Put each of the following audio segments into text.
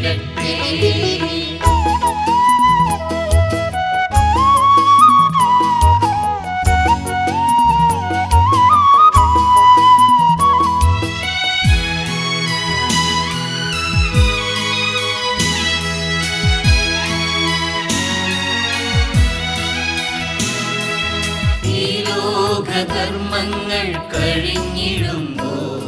നിന്നിടട്ടെ ഈ ലോകധർമ്മങ്ങൾ കഴിഞ്ഞിടുമ്പോൾ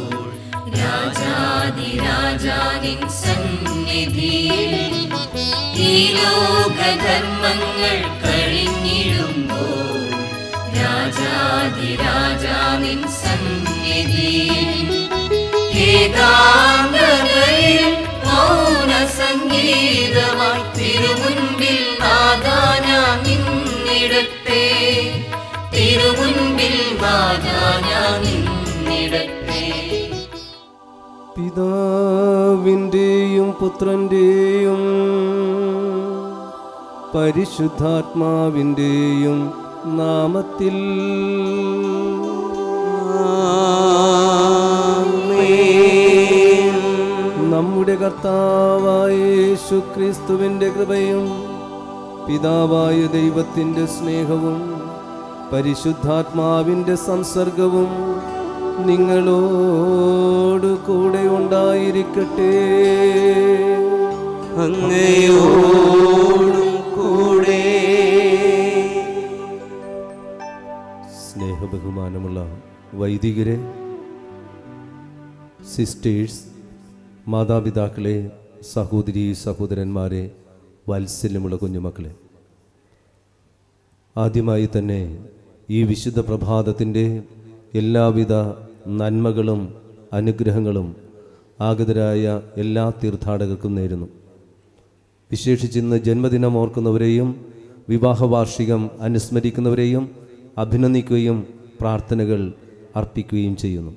രാജാതിരാജാനിൻ സന്നിധിയിൽ ഈ ലോകധർമ്മങ്ങൾ കഴിഞ്ഞിടുമ്പോൾ രാജാതിരാജാനിൻ സന്നിധിയിൽ ഏകാന്തതയിൽ മൗന സംഗീതമായി തിരുമുൻപിൽ നാദാന നിന്നിടട്ടെ തിരുമുൻപിൽ നാദാന നിന്നിടട്ടെ പിതാവിൻ്റെയും പുത്രൻ്റെയും പരിശുദ്ധാത്മാവിൻ്റെയും നാമത്തിൽ നമ്മുടെ കർത്താവായ യേശു ക്രിസ്തുവിൻ്റെ കൃപയും പിതാവായ ദൈവത്തിൻ്റെ സ്നേഹവും പരിശുദ്ധാത്മാവിൻ്റെ സംസർഗവും നിങ്ങളോട് കൂടെ ഉണ്ടായിരിക്കട്ടെ അങ്ങയോടും കൂടെ സ്നേഹബഹുമാനമുള്ള വൈദികരെ സിസ്റ്റേഴ്സ് മാതാപിതാക്കളെ സഹോദരി സഹോദരന്മാരെ വാത്സല്യമുള്ള കുഞ്ഞുമക്കളെ ആദ്യമായി തന്നെ ഈ വിശുദ്ധ പ്രഭാതത്തിൻ്റെ എല്ലാവിധ നന്മകളും അനുഗ്രഹങ്ങളും ആഗതരായ എല്ലാ തീർത്ഥാടകർക്കും നേരുന്നു വിശേഷിച്ചിന്ന് ജന്മദിനം ഓർക്കുന്നവരെയും വിവാഹ വാർഷികം അനുസ്മരിക്കുന്നവരെയും അഭിനന്ദിക്കുകയും പ്രാർത്ഥനകൾ അർപ്പിക്കുകയും ചെയ്യുന്നു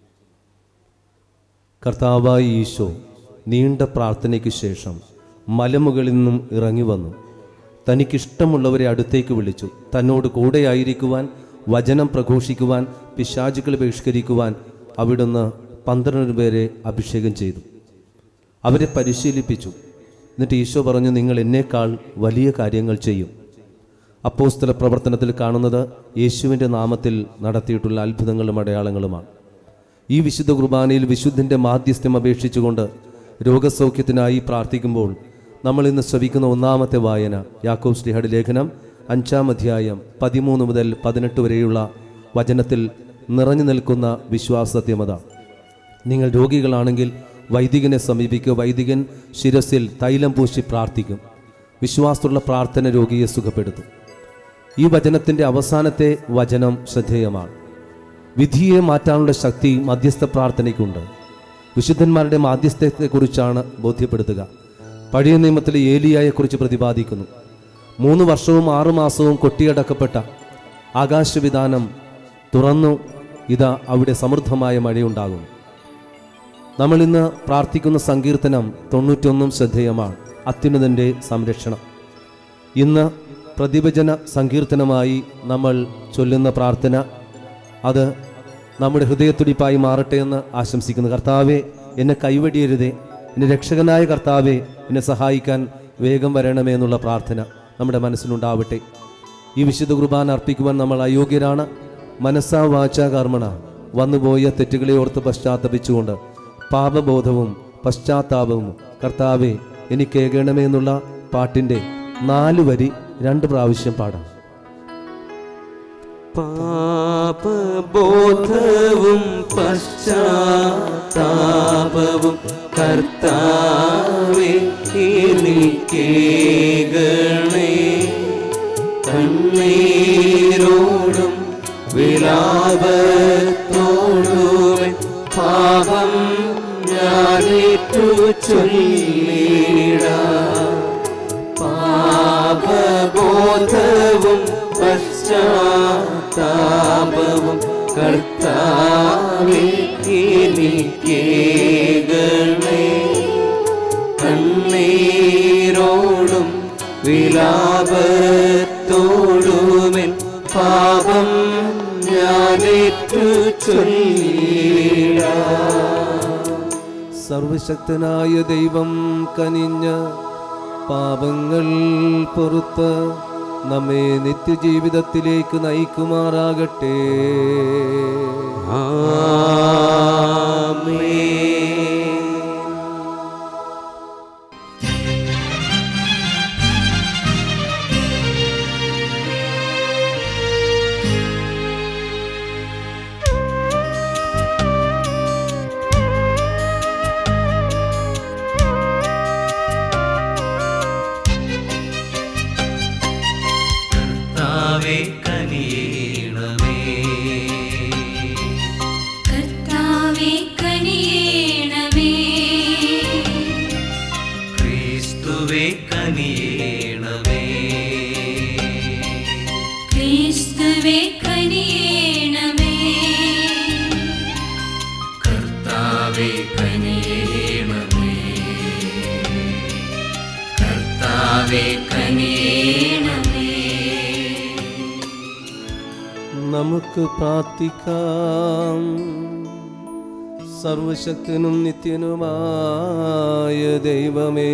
കർത്താവായ ഈശോ നീണ്ട പ്രാർത്ഥനയ്ക്ക് ശേഷം മലമുകളിൽ നിന്നും ഇറങ്ങി വന്നു തനിക്കിഷ്ടമുള്ളവരെ അടുത്തേക്ക് വിളിച്ചു തന്നോട് കൂടെയായിരിക്കുവാൻ വചനം പ്രഘോഷിക്കുവാൻ പിശാചുക്കളെ ബഹിഷ്കരിക്കുവാൻ അവിടുന്ന് പന്ത്രണ്ട് പേരെ അഭിഷേകം ചെയ്തു അവരെ പരിശീലിപ്പിച്ചു എന്നിട്ട് ഈശോ പറഞ്ഞു നിങ്ങൾ എന്നേക്കാൾ വലിയ കാര്യങ്ങൾ ചെയ്യും അപ്പോസ്തല പ്രവർത്തനത്തിൽ കാണുന്നത് യേശുവിൻ്റെ നാമത്തിൽ നടത്തിയിട്ടുള്ള അത്ഭുതങ്ങളും അടയാളങ്ങളുമാണ് ഈ വിശുദ്ധ കുർബാനയിൽ വിശുദ്ധിൻ്റെ മാധ്യസ്ഥ്യം അപേക്ഷിച്ചുകൊണ്ട് രോഗസൗഖ്യത്തിനായി പ്രാർത്ഥിക്കുമ്പോൾ നമ്മൾ ഇന്ന് ശ്രവിക്കുന്ന ഒന്നാമത്തെ വായന യാക്കോബ് ശ്രീഹയുടെ ലേഖനം അഞ്ചാം അധ്യായം പതിമൂന്ന് മുതൽ പതിനെട്ട് വരെയുള്ള വചനത്തിൽ നിറഞ്ഞു നിൽക്കുന്ന വിശ്വാസത്യമത നിങ്ങൾ രോഗികളാണെങ്കിൽ വൈദികനെ സമീപിക്കുക വൈദികൻ ശിരസിൽ തൈലം പൂശി പ്രാർത്ഥിക്കും വിശ്വാസത്തുള്ള പ്രാർത്ഥന രോഗിയെ സുഖപ്പെടുത്തും ഈ വചനത്തിൻ്റെ അവസാനത്തെ വചനം ശ്രദ്ധേയമാണ് വിധിയെ മാറ്റാനുള്ള ശക്തി മധ്യസ്ഥ പ്രാർത്ഥനയ്ക്കുണ്ട് വിശുദ്ധന്മാരുടെ മാധ്യസ്ഥത്തെക്കുറിച്ചാണ് ബോധ്യപ്പെടുത്തുക പഴയ നിയമത്തിലെ ഏലിയായെക്കുറിച്ച് പ്രതിപാദിക്കുന്നു മൂന്ന് വർഷവും ആറുമാസവും കൊട്ടിയടക്കപ്പെട്ട ആകാശവിധാനം തുറന്നു ഇതാ അവിടെ സമൃദ്ധമായ മഴയുണ്ടാകും നമ്മൾ ഇന്ന് പ്രാർത്ഥിക്കുന്ന സങ്കീർത്തനം തൊണ്ണൂറ്റൊന്നും ശ്രദ്ധേയമാണ് അത്യുന്നതൻ്റെ സംരക്ഷണം ഇന്ന് പ്രതിഭജന സങ്കീർത്തനമായി നമ്മൾ ചൊല്ലുന്ന പ്രാർത്ഥന അത് നമ്മുടെ ഹൃദയത്തുടിപ്പായി മാറട്ടെ എന്ന് ആശംസിക്കുന്നു കർത്താവെ എന്നെ കൈവടിയരുതേ എന്നെ രക്ഷകനായ കർത്താവെ എന്നെ സഹായിക്കാൻ വേഗം വരണമേ എന്നുള്ള പ്രാർത്ഥന നമ്മുടെ മനസ്സിലുണ്ടാവട്ടെ ഈ വിശുദ്ധ കുർബാന അർപ്പിക്കുവാൻ നമ്മൾ അയോഗ്യരാണ് മനസ്സാ വാചാ കർമ്മണ വന്നുപോയ തെറ്റുകളെ ഓർത്ത് പശ്ചാത്തപിച്ചുകൊണ്ട് പാപബോധവും പശ്ചാത്താപവും കർത്താവെ എനിക്ക് ഏകണമേ എന്നുള്ള പാട്ടിൻ്റെ നാല് വരി രണ്ട് പ്രാവശ്യം പാടാം പാപബോധവും പശ്ചാത്താപവും കർത്താവേ എനിക്കേകണേ കണ്ണീരോടും വിലാപത്തോടും പാപം ഞാനേറ്റു ചൊല്ലിടാം പാപബോധവും പശ്ചാത്താപവും കർത്താവേ എനിക്കേകണേ കണ്ണീരോടും വിലാപത്തോടുമെൻ പാപം ഞാനേറ്റു ചൊല്ലിടാം സർവശക്തനായ ദൈവം കനിഞ്ഞ് പാപങ്ങൾ പൊറുത്ത് നമ്മെ നിത്യജീവിതത്തിലേക്ക് നയിക്കുമാറാകട്ടെ കർത്താവേ കനിയണമേ കർത്താവേ കനിയേണമേ ക്രിസ്തുവേ കനിയണമേ ക്രിസ്തുവേ കനിയേണമേ കർത്താവേ കനിയണമേ കർത്താവേ കനിയണമേ നമുക്ക് പ്രാർത്ഥിക്കാം സർവശക്തനും നിത്യനുമായ ദൈവമേ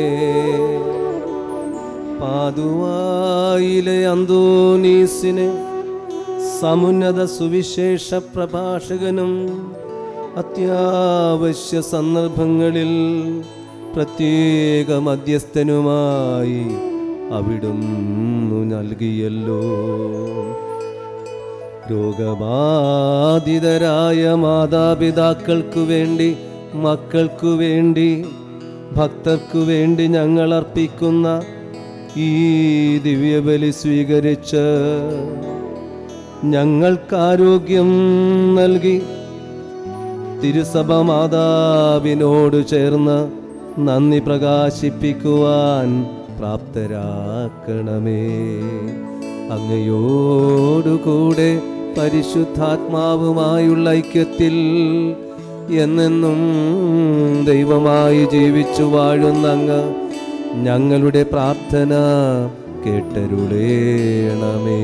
പാതുവായിലെ അന്തോനീസിന് സമുന്നത സുവിശേഷ പ്രഭാഷകനും അത്യാവശ്യ സന്ദർഭങ്ങളിൽ പ്രത്യേക മധ്യസ്ഥനുമായി അവിടുന്നു നൽകിയല്ലോ രോഗബാധിതരായ മാതാപിതാക്കൾക്കു വേണ്ടി മക്കൾക്കു വേണ്ടി ഭക്തർക്കു വേണ്ടി ഞങ്ങൾ അർപ്പിക്കുന്ന ഈ ദിവ്യബലി സ്വീകരിച്ച് ഞങ്ങൾക്കാരോഗ്യം നൽകി തിരുസഭ മാതാവിനോട് ചേർന്ന് നന്ദി പ്രകാശിപ്പിക്കുവാൻ പ്രാപ്തരാക്കണമേ അങ്ങയോടുകൂടെ പരിശുദ്ധാത്മാവുമായുള്ള ഐക്യത്തിൽ എന്നെന്നും ദൈവമായി ജീവിച്ചു വാഴുന്ന അങ്ങ് ഞങ്ങളുടെ പ്രാർത്ഥന കേട്ടരുളേണമേ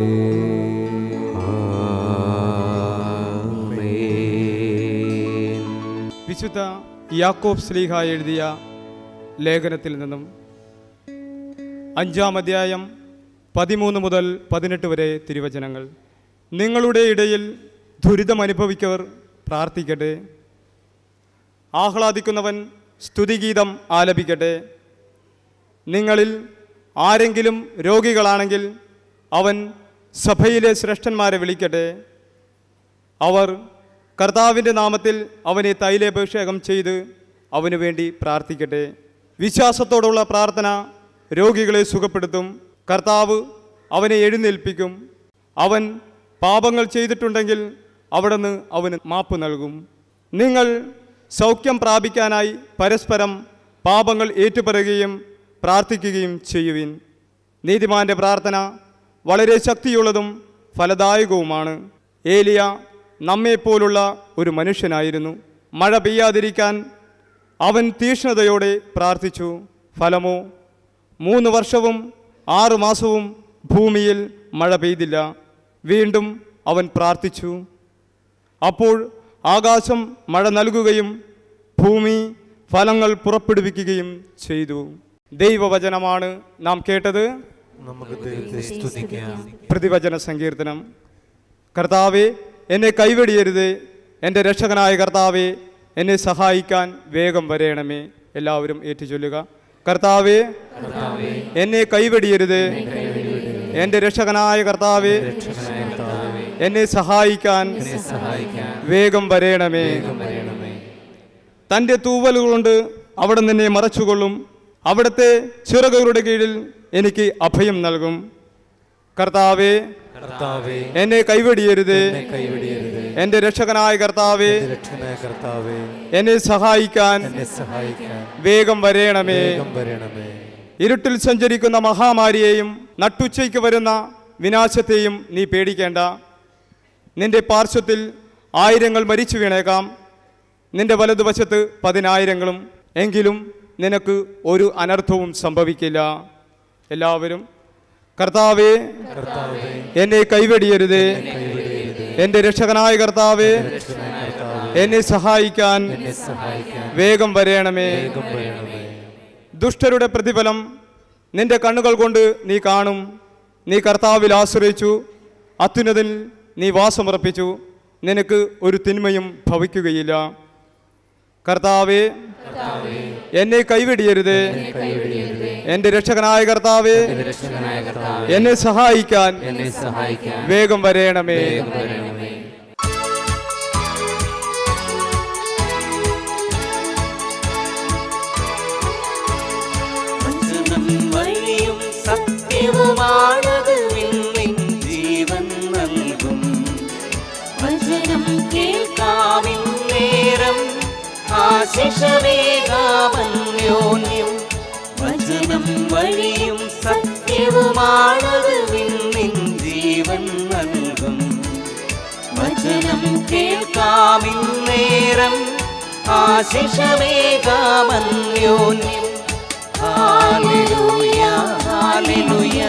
വിശുദ്ധ യാക്കോബ് സ്ലീഹ എഴുതിയ ലേഖനത്തിൽ നിന്നും അഞ്ചാം അധ്യായം പതിമൂന്ന് മുതൽ പതിനെട്ട് വരെ തിരുവചനങ്ങൾ നിങ്ങളുടെ ഇടയിൽ ദുരിതമനുഭവിക്കവർ പ്രാർത്ഥിക്കട്ടെ ആഹ്ലാദിക്കുന്നവൻ സ്തുതിഗീതം ആലപിക്കട്ടെ നിങ്ങളിൽ ആരെങ്കിലും രോഗികളാണെങ്കിൽ അവൻ സഭയിലെ ശ്രേഷ്ഠന്മാരെ വിളിക്കട്ടെ അവർ കർത്താവിൻ്റെ നാമത്തിൽ അവനെ തൈലാഭിഷേകം ചെയ്ത് അവനു വേണ്ടി പ്രാർത്ഥിക്കട്ടെ വിശ്വാസത്തോടുള്ള പ്രാർത്ഥന രോഗികളെ സുഖപ്പെടുത്തും കർത്താവ് അവനെ എഴുന്നേൽപ്പിക്കും അവൻ പാപങ്ങൾ ചെയ്തിട്ടുണ്ടെങ്കിൽ അവിടുന്ന് അവന് മാപ്പ് നൽകും നിങ്ങൾ സൗഖ്യം പ്രാപിക്കാനായി പരസ്പരം പാപങ്ങൾ ഏറ്റുപറയുകയും പ്രാർത്ഥിക്കുകയും ചെയ്യുവിൻ നീതിമാന്റെ പ്രാർത്ഥന വളരെ ശക്തിയുള്ളതും ഫലദായകവുമാണ് ഏലിയ നമ്മെപ്പോലുള്ള ഒരു മനുഷ്യനായിരുന്നു മഴ പെയ്യാതിരിക്കാൻ അവൻ തീക്ഷ്ണതയോടെ പ്രാർത്ഥിച്ചു ഫലമോ മൂന്ന് വർഷവും ആറു മാസവും ഭൂമിയിൽ മഴ പെയ്തില്ല വീണ്ടും അവൻ പ്രാർത്ഥിച്ചു അപ്പോൾ ആകാശം മഴ നൽകുകയും ഭൂമി ഫലങ്ങൾ പുറപ്പെടുവിക്കുകയും ചെയ്തു ദൈവവചനമാണ് നാം കേട്ടത് നമുക്ക് ദൈവത്തെ സ്തുതിക്കാം പ്രതിവചന സങ്കീർത്തനം കർത്താവെ എന്നെ കൈവെടിയരുത് എൻ്റെ രക്ഷകനായ കർത്താവെ എന്നെ സഹായിക്കാൻ വേഗം വരേണമേ എല്ലാവരും ഏറ്റുചൊല്ലുക കർത്താവെ എന്നെ കൈവെടിയരുത് എൻ്റെ രക്ഷകനായ കർത്താവെ എന്നെ സഹായിക്കാൻ വേഗം വരേണമേ തൻ്റെ തൂവലുകൾ കൊണ്ട് അവിടെ നിന്നെ മറച്ചുകൊള്ളും അവിടുത്തെ ചിറകുകളുടെ കീഴിൽ എനിക്ക് അഭയം നൽകും കർത്താവെ കർത്താവേ എന്നെ കൈവെടിയരുത് എന്നെ കൈവിടിയരുത് എൻ്റെ രക്ഷകനായ കർത്താവെ രക്ഷനായ കർത്താവേ എന്നെ സഹായിക്കാൻ എന്നെ സഹായിക്കാൻ വേഗം വരേണമേ വേഗം വരണമേ ഇരുട്ടിൽ സഞ്ചരിക്കുന്ന മഹാമാരിയെയും നട്ടുച്ചയ്ക്ക് വരുന്ന വിനാശത്തെയും നീ പേടിക്കേണ്ട നിന്റെ പാർശ്വത്തിൽ ആയിരങ്ങൾ മരിച്ചു വീണേക്കാം നിന്റെ വലതുവശത്ത് പതിനായിരങ്ങളും എങ്കിലും നിനക്ക് ഒരു അനർത്ഥവും സംഭവിക്കില്ല എല്ലാവരും കർത്താവേ കർത്താവേ എന്നെ കൈവെടിയരുത് എൻ്റെ രക്ഷകനായ കർത്താവേ രക്ഷനായ കർത്താവേ എന്നെ സഹായിക്കാൻ എന്നെ സഹായിക്കാൻ വേഗം വരേണമേ വേഗം വരണമേ ദുഷ്ടരുടെ പ്രതിഫലം നിന്റെ കണ്ണുകൾ കൊണ്ട് നീ കാണും നീ കർത്താവിൽ ആശ്രയിച്ചു അത്യുന്നതിൽ നീ വാസമുറപ്പിച്ചു നിനക്ക് ഒരു തിന്മയും ഭവിക്കുകയില്ല കർത്താവേ എന്നെ കൈവെടിയരുത് എന്റെ രക്ഷകനായ കർത്താവേ രക്ഷകനായ കർത്താവ് എന്നെ സഹായിക്കാൻ എന്നെ സഹായിക്കാൻ വേഗം വരേണമേ വേഗം വരണമേ വചനം വഴിയും സത്യവുമാണത് വിണ്ണിൻ ജീവൻ നൽകും വചനം കേൾക്കാവിൻ നേരം ആശിഷമേകാമന്യോന്യം വചനം വഴിയും സത്യവുമാണത് വിണ്ണിൻ ജീവൻ നൽകും വചനം കേൾക്കാമിൻ നേരം ആശിഷമേകാമന്യോന്യം ഹാലലൂയ ഹാലലൂയ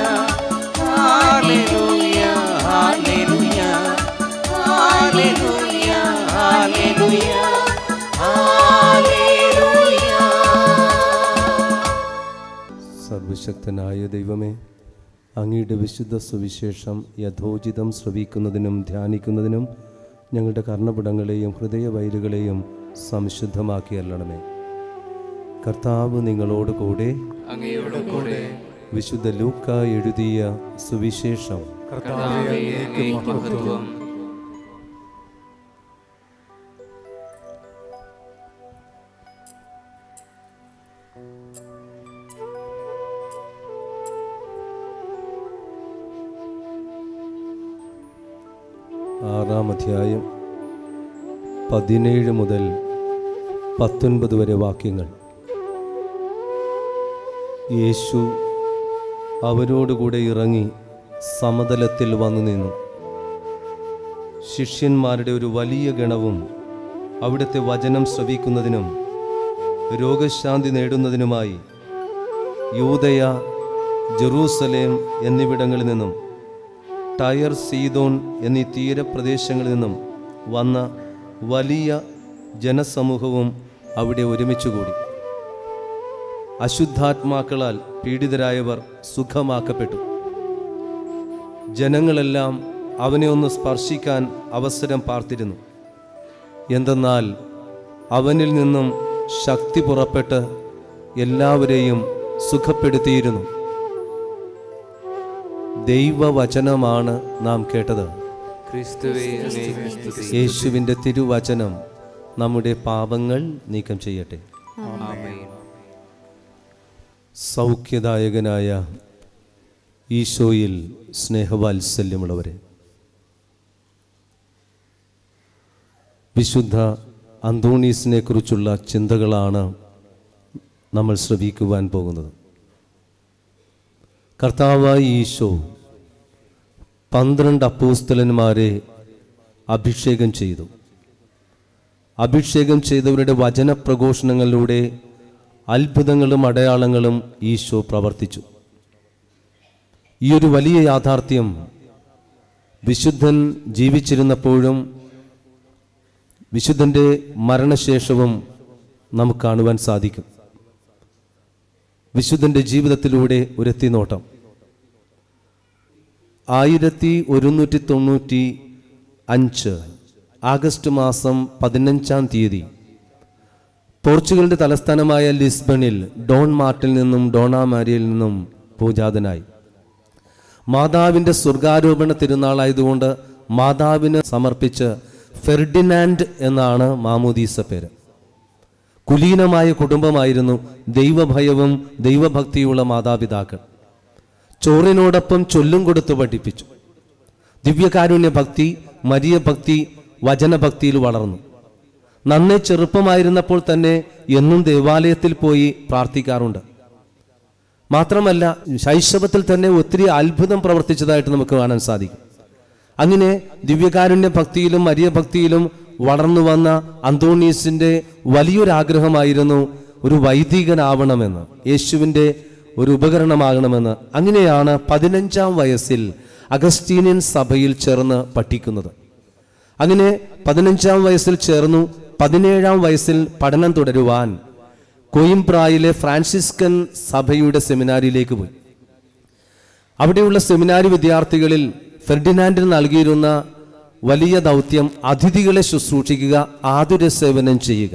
ഹാലലൂയ ഹാലലൂയ ഹാലലൂയ ഹാലലൂയ ഹാലലൂയ സർവശക്തനായ ദൈവമേ അങ്ങയുടെ വിശുദ്ധ സുവിശേഷം യഥോചിതം ശ്രവിക്കുന്നതിനും ധ്യാനിക്കുന്നതിനും ഞങ്ങളുടെ കർണപടങ്ങളെയും ഹൃദയവയലുകളെയും സംശുദ്ധമാക്കി അല്ലണമേ കർത്താവ് നിങ്ങളോട് കൂടെ അങ്ങയോട് കൂടെ വിശുദ്ധ ലൂക്ക എഴുതിയ സുവിശേഷം കർത്താവേ അങ്ങേക്ക് മഹത്വം ആറാം അധ്യായം പതിനേഴ് മുതൽ പത്തൊൻപത് വരെ വാക്യങ്ങൾ യേശു അവരോടുകൂടെ ഇറങ്ങി സമതലത്തിൽ വന്നു നിന്നു ശിഷ്യന്മാരുടെ ഒരു വലിയ ഗണവും അവിടുത്തെ വചനം ശ്രവിക്കുന്നതിനും രോഗശാന്തി നേടുന്നതിനുമായി യൂതയ ജെറൂസലേം എന്നിവിടങ്ങളിൽ നിന്നും ടയർ സീതോൻ എന്നീ തീരപ്രദേശങ്ങളിൽ നിന്നും വന്ന വലിയ ജനസമൂഹവും അവിടെ ഒരുമിച്ചുകൂടി അശുദ്ധാത്മാക്കളാൽ പീഡിതരായവർ സുഖമാക്കപ്പെട്ടു ജനങ്ങളെല്ലാം അവനെ ഒന്ന് സ്പർശിക്കാൻ അവസരം പാർത്തിരുന്നു എന്തെന്നാൽ അവനിൽ നിന്നും ശക്തി പുറപ്പെട്ട് എല്ലാവരെയും സുഖപ്പെടുത്തിയിരുന്നു ദൈവവചനമാണ് നാം കേട്ടത് ക്രിസ്തുവേ അങ്ങേക്ക് സ്തുതി യേശുവിൻ്റെ തിരുവചനം നമ്മുടെ പാപങ്ങൾ നീക്കം ചെയ്യട്ടെ ആമേൻ സൗഖ്യദായകനായ ഈശോയിൽ സ്നേഹവാത്സല്യമുള്ളവരെ വിശുദ്ധ അന്തോണീസിനെ കുറിച്ചുള്ള ചിന്തകളാണ് നമ്മൾ ശ്രവിക്കുവാൻ പോകുന്നത് കർത്താവായ ഈശോ പന്ത്രണ്ട് അപ്പോസ്തലന്മാരെ അഭിഷേകം ചെയ്തു അഭിഷേകം ചെയ്തവരുടെ വചനപ്രഘോഷണങ്ങളിലൂടെ അത്ഭുതങ്ങളും അടയാളങ്ങളും ഈശോ പ്രവർത്തിച്ചു ഈ ഒരു വലിയ യാഥാർത്ഥ്യം വിശുദ്ധൻ ജീവിച്ചിരുന്നപ്പോഴും വിശുദ്ധൻ്റെ മരണശേഷവും നമുക്ക് കാണുവാൻ സാധിക്കും വിശുദ്ധൻ്റെ ജീവിതത്തിലൂടെ ഒരു എത്തിനോട്ടം ആയിരത്തി ഒരുന്നൂറ്റി തൊണ്ണൂറ്റി അഞ്ച് ആഗസ്റ്റ് മാസം പതിനഞ്ചാം തീയതി പോർച്ചുഗലിന്റെ തലസ്ഥാനമായ ലിസ്ബണിൽ ഡോൺ മാർട്ടിൽ നിന്നും ഡോണ മാരിയിൽ നിന്നും പൂജാതനായി മാതാവിൻ്റെ സ്വർഗാരോപണ തിരുനാളായതുകൊണ്ട് മാതാവിന് സമർപ്പിച്ച് ഫെർഡിനാൻഡ് എന്നാണ് മാമോദീസ പേര് കുലീനമായ കുടുംബമായിരുന്നു ദൈവഭയവും ദൈവഭക്തിയുള്ള മാതാപിതാക്കൾ ചോറിനോടൊപ്പം ചൊല്ലും കൊടുത്ത് പഠിപ്പിച്ചു ദിവ്യകാരുണ്യ ഭക്തി മരിയ ഭക്തി വചനഭക്തിയിൽ വളർന്നു നന്നേ ചെറുപ്പമായിരുന്നപ്പോൾ തന്നെ എന്നും ദേവാലയത്തിൽ പോയി പ്രാർത്ഥിക്കാറുണ്ട് മാത്രമല്ല ശൈശവത്തിൽ തന്നെ ഒത്തിരി അത്ഭുതം പ്രവർത്തിച്ചതായിട്ട് നമുക്ക് കാണാൻ സാധിക്കും അങ്ങനെ ദിവ്യകാരുണ്യ ഭക്തിയിലും മരിയ ഭക്തിയിലും വളർന്നു വന്ന അന്തോണീസിന്റെ വലിയൊരാഗ്രഹമായിരുന്നു ഒരു വൈദികനാവണമെന്ന് യേശുവിൻ്റെ ഒരു ഉപകരണമാകണമെന്ന് അങ്ങനെയാണ് പതിനഞ്ചാം വയസ്സിൽ അഗസ്റ്റീനിയൻ സഭയിൽ ചേർന്ന് പഠിക്കുന്നത് അങ്ങനെ പതിനഞ്ചാം വയസ്സിൽ ചേർന്നു പതിനേഴാം വയസ്സിൽ പഠനം തുടരുവാൻ കോയിംബ്രായിലെ ഫ്രാൻസിസ്കൻ സഭയുടെ സെമിനാരിയിലേക്ക് പോയി അവിടെയുള്ള സെമിനാരി വിദ്യാർത്ഥികളിൽ ഫെർഡിനാൻഡിന് നൽകിയിരുന്ന വലിയ ദൗത്യം അതിഥികളെ ശുശ്രൂഷിക്കുക ആതുര സേവനം ചെയ്യുക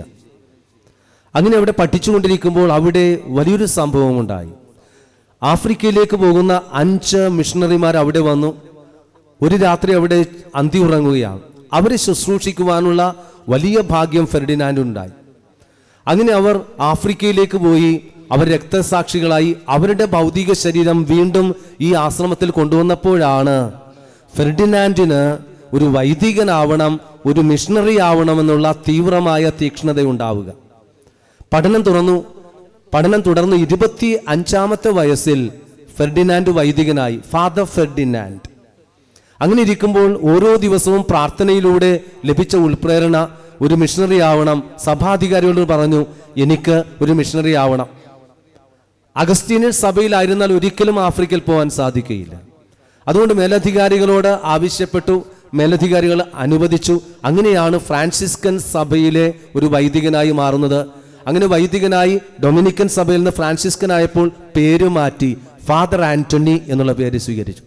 അങ്ങനെ അവിടെ പഠിച്ചുകൊണ്ടിരിക്കുമ്പോൾ അവിടെ വലിയൊരു സംഭവം ഉണ്ടായി ആഫ്രിക്കയിലേക്ക് പോകുന്ന അഞ്ച് മിഷണറിമാർ അവിടെ വന്നു ഒരു രാത്രി അവിടെ അന്തി ഉറങ്ങുകയാണ് അവരെ ശുശ്രൂഷിക്കുവാനുള്ള വലിയ ഭാഗ്യം ഫെർഡിനാൻഡുണ്ടായി അങ്ങനെ അവർ ആഫ്രിക്കയിലേക്ക് പോയി അവർ രക്തസാക്ഷികളായി അവരുടെ ഭൗതിക ശരീരം വീണ്ടും ഈ ആശ്രമത്തിൽ കൊണ്ടുവന്നപ്പോഴാണ് ഫെർഡിനാൻഡിന് ഒരു വൈദികനാവണം ഒരു മിഷണറി ആവണമെന്നുള്ള തീവ്രമായ തീക്ഷ്ണത ഉണ്ടാവുക പഠനം തുറന്നു പഠനം തുടർന്ന് ഇരുപത്തി അഞ്ചാമത്തെ വയസ്സിൽ ഫെർഡിനാൻഡ് വൈദികനായി ഫാദർ ഫെർഡിനാൻഡ് അങ്ങനെ ഇരിക്കുമ്പോൾ ഓരോ ദിവസവും പ്രാർത്ഥനയിലൂടെ ലഭിച്ച ഉൾപ്രേരണ ഒരു മിഷണറി ആവണം സഭാധികാരികളോട് പറഞ്ഞു എനിക്ക് ഒരു മിഷണറി ആവണം അഗസ്റ്റീനിയൻ സഭയിലായിരുന്നാൽ ഒരിക്കലും ആഫ്രിക്കയിൽ പോകാൻ സാധിക്കുകയില്ല അതുകൊണ്ട് മേലധികാരികളോട് ആവശ്യപ്പെട്ടു മേലധികാരികൾ അനുവദിച്ചു അങ്ങനെയാണ് ഫ്രാൻസിസ്കൻ സഭയിലെ ഒരു വൈദികനായി മാറുന്നത് അങ്ങനെ വൈദികനായി ഡൊമിനിക്കൻ സഭയിൽ നിന്ന് ഫ്രാൻസിസ്കൻ ആയപ്പോൾ പേര് മാറ്റി ഫാദർ ആന്റണി എന്നുള്ള പേര് സ്വീകരിച്ചു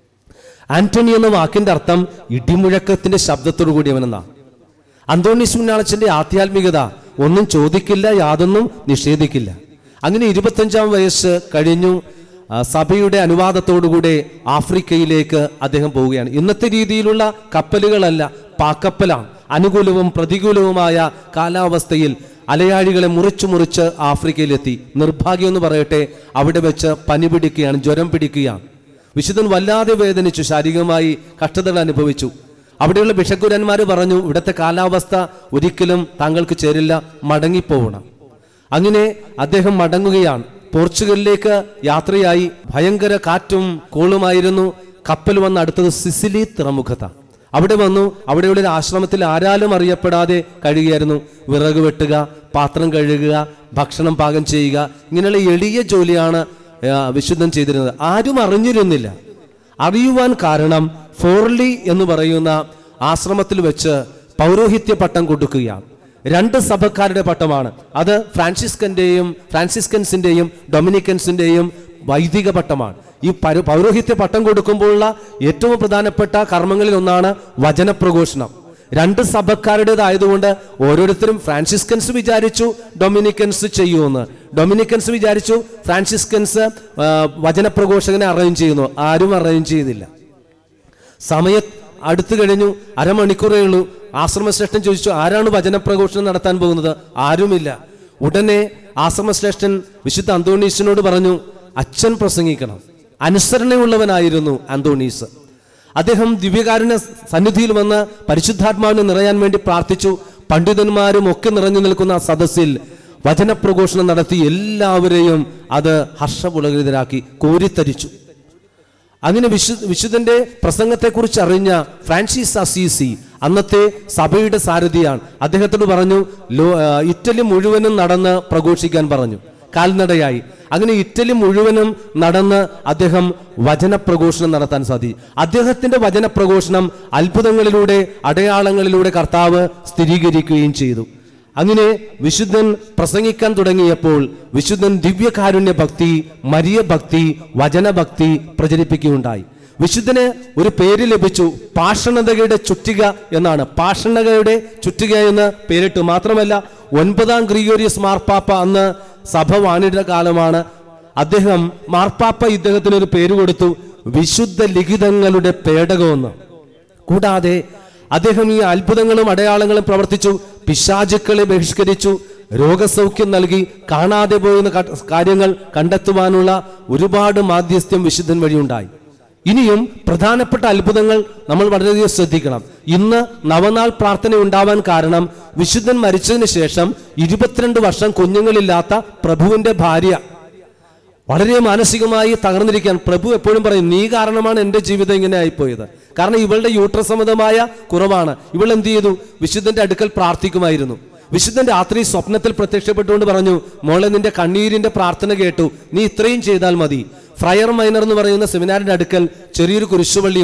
ആന്റണി എന്ന വാക്കിന്റെ അർത്ഥം ഇടിമുഴക്കത്തിന്റെ ശബ്ദത്തോടു കൂടിയവനെന്നാണ് അന്തോണീസ് മുന്നാളച്ചന്റെ ആധ്യാത്മികത ഒന്നും ചോദിക്കില്ല യാതൊന്നും നിഷേധിക്കില്ല അങ്ങനെ ഇരുപത്തഞ്ചാം വയസ്സ് കഴിഞ്ഞു ആ, സഭയുടെ അനുവാദത്തോടുകൂടെ ആഫ്രിക്കയിലേക്ക് അദ്ദേഹം പോവുകയാണ് ഇന്നത്തെ രീതിയിലുള്ള കപ്പലുകളല്ല പാക്കപ്പലാണ് അനുകൂലവും പ്രതികൂലവുമായ കാലാവസ്ഥയിൽ അലയാഴികളെ മുറിച്ചു മുറിച്ച് ആഫ്രിക്കയിലെത്തി നിർഭാഗ്യം എന്ന് പറയട്ടെ അവിടെ വെച്ച് പനി പിടിക്കുകയാണ് ജ്വരം പിടിക്കുകയാണ് വിശുദ്ധൻ വല്ലാതെ വേദനിച്ചു ശാരീരികമായി കഷ്ടതകൾ അനുഭവിച്ചു അവിടെയുള്ള ബിഷക്കുരന്മാർ പറഞ്ഞു ഇവിടുത്തെ കാലാവസ്ഥ ഒരിക്കലും താങ്കൾക്ക് ചേരില്ല മടങ്ങിപ്പോകണം അങ്ങനെ അദ്ദേഹം മടങ്ങുകയാണ് പോർച്ചുഗലിലേക്ക് യാത്രയായി ഭയങ്കര കാറ്റും കോളുമായിരുന്നു കപ്പൽ വന്ന് അടുത്തത് സിസിലി തുറമുഖത്താണ് അവിടെ വന്നു അവിടെയുള്ള ഒരു ആശ്രമത്തിൽ ആരാലും അറിയപ്പെടാതെ കഴിയുകയായിരുന്നു വിറക് വെട്ടുക പാത്രം കഴുകുക ഭക്ഷണം പാകം ചെയ്യുക ഇങ്ങനെയുള്ള എളിയ ജോലിയാണ് ആ, വിശുദ്ധൻ ചെയ്തിരുന്നത് ആരും അറിഞ്ഞിരുന്നില്ല അറിയുവാൻ കാരണം ഫോർലി എന്ന് പറയുന്ന ആശ്രമത്തിൽ വെച്ച് പൗരോഹിത്യ പട്ടം കൊടുക്കുകയാണ് രണ്ട് സഭക്കാരുടെ പട്ടമാണ് അത് ഫ്രാൻസിസ്കന്റെയും ഫ്രാൻസിസ്കൻസിന്റെയും ഡൊമിനിക്കൻസിന്റെയും വൈദിക പട്ടമാണ് ഈ പരു- പൗരോഹിത്യ പട്ടം കൊടുക്കുമ്പോഴുള്ള ഏറ്റവും പ്രധാനപ്പെട്ട കർമ്മങ്ങളിൽ ഒന്നാണ് വചനപ്രഘോഷണം രണ്ട് സഭക്കാരുടേതായതുകൊണ്ട് ഓരോരുത്തരും ഫ്രാൻസിസ്കൻസ് വിചാരിച്ചു ഡൊമിനിക്കൻസ് ചെയ്യുമെന്ന് ഡൊമിനിക്കൻസ് വിചാരിച്ചു ഫ്രാൻസിസ്കൻസ് ആ, വചനപ്രഘോഷകനെ അറേഞ്ച് ചെയ്യുന്നു ആരും അറേഞ്ച് ചെയ്തില്ല സമയ അടുത്തു കഴിഞ്ഞു അരമണിക്കൂറേ ഉള്ളൂ ആശ്രമശ്രേഷ്ഠൻ ചോദിച്ചു ആരാണ് വചനപ്രഘോഷണം നടത്താൻ പോകുന്നത് ആരുമില്ല ഉടനെ ആശ്രമശ്രേഷ്ഠൻ വിശുദ്ധ അന്തോണീസിനോട് പറഞ്ഞു അച്ഛൻ പ്രസംഗിക്കണം അനുസരണയുള്ളവനായിരുന്നു അന്തോണീസ് അദ്ദേഹം ദിവ്യകാരുണ്യ സന്നിധിയിൽ വന്ന് പരിശുദ്ധാത്മാവിനെ നിറയാൻ വേണ്ടി പ്രാർത്ഥിച്ചു പണ്ഡിതന്മാരും ഒക്കെ നിറഞ്ഞു നിൽക്കുന്ന ആ സദസ്സിൽ വചനപ്രഘോഷണം നടത്തി എല്ലാവരെയും അത് ഹർഷപുളകിതരാക്കി കോരിത്തരിച്ചു അങ്ങനെ വിശു വിശുദ്ധന്റെ പ്രസംഗത്തെക്കുറിച്ച് അറിഞ്ഞ ഫ്രാൻസിസ് അസീസി അന്നത്തെ സഭയുടെ സാരഥിയാണ് അദ്ദേഹത്തോട് പറഞ്ഞു ലോ ആ, ഇറ്റലി മുഴുവനും നടന്ന് പ്രഘോഷിക്കാൻ പറഞ്ഞു കാൽനടയായി അങ്ങനെ ഇറ്റലി മുഴുവനും നടന്ന് അദ്ദേഹം വചനപ്രഘോഷണം നടത്താൻ സാധിച്ചു അദ്ദേഹത്തിന്റെ വചനപ്രഘോഷണം അത്ഭുതങ്ങളിലൂടെ അടയാളങ്ങളിലൂടെ കർത്താവ് സ്ഥിരീകരിക്കുകയും ചെയ്തു അങ്ങനെ വിശുദ്ധൻ പ്രസംഗിക്കാൻ തുടങ്ങിയപ്പോൾ വിശുദ്ധൻ ദിവ്യകാരുണ്യ ഭക്തി മരിയ ഭക്തി വചനഭക്തി പ്രചരിപ്പിക്കുകയുണ്ടായി വിശുദ്ധന് ഒരു പേര് ലഭിച്ചു പാഷണതയുടെ ചുറ്റിക എന്നാണ് പാഷണതയുടെ ചുറ്റിക എന്ന് പേരിട്ടു മാത്രമല്ല ഒൻപതാം ഗ്രിഗോറിയസ് മാർപ്പാപ്പ അന്ന് സഭ വാണിയുടെ കാലമാണ് അദ്ദേഹം മാർപ്പാപ്പ ഇദ്ദേഹത്തിന് ഒരു പേര് കൊടുത്തു വിശുദ്ധ ലിഖിതങ്ങളുടെ പേടകമെന്ന് കൂടാതെ അദ്ദേഹം ഈ അത്ഭുതങ്ങളും അടയാളങ്ങളും പ്രവർത്തിച്ചു പിശാചുക്കളെ ബഹിഷ്കരിച്ചു രോഗസൗഖ്യം നൽകി കാണാതെ പോയുന്ന ക- കാര്യങ്ങൾ കണ്ടെത്തുവാനുള്ള ഒരുപാട് മാധ്യസ്ഥ്യം വിശുദ്ധൻ വഴിയുണ്ടായി ഇനിയും പ്രധാനപ്പെട്ട അത്ഭുതങ്ങൾ നമ്മൾ വളരെയധികം ശ്രദ്ധിക്കണം ഇന്ന് നവനാൾ പ്രാർത്ഥന ഉണ്ടാവാൻ കാരണം വിശുദ്ധൻ മരിച്ചതിന് ശേഷം ഇരുപത്തിരണ്ട് വർഷം കുഞ്ഞുങ്ങളില്ലാത്ത പ്രഭുവിന്റെ ഭാര്യ വളരെ മാനസികമായി തകർന്നിരിക്കാൻ പ്രഭു എപ്പോഴും പറയും നീ കാരണമാണ് എൻ്റെ ജീവിതം ഇങ്ങനെ ആയിപ്പോയത് കാരണം ഇവളുടെ യൂട്രസംബന്ധമായ കുറവാണ് ഇവൾ എന്ത് ചെയ്തു വിശുദ്ധന്റെ അടുക്കൽ പ്രാർത്ഥിക്കുമായിരുന്നു വിശുദ്ധൻ രാത്രി സ്വപ്നത്തിൽ പ്രത്യക്ഷപ്പെട്ടുകൊണ്ട് പറഞ്ഞു മോളെ നിന്റെ കണ്ണീരിന്റെ പ്രാർത്ഥന കേട്ടു നീ ഇത്രയും ചെയ്താൽ മതി ഫ്രയർ മൈനർ എന്ന് പറയുന്ന സെമിനാറിന്റെ അടുക്കൽ ചെറിയൊരു കുരിശുപള്ളിയുണ്ട്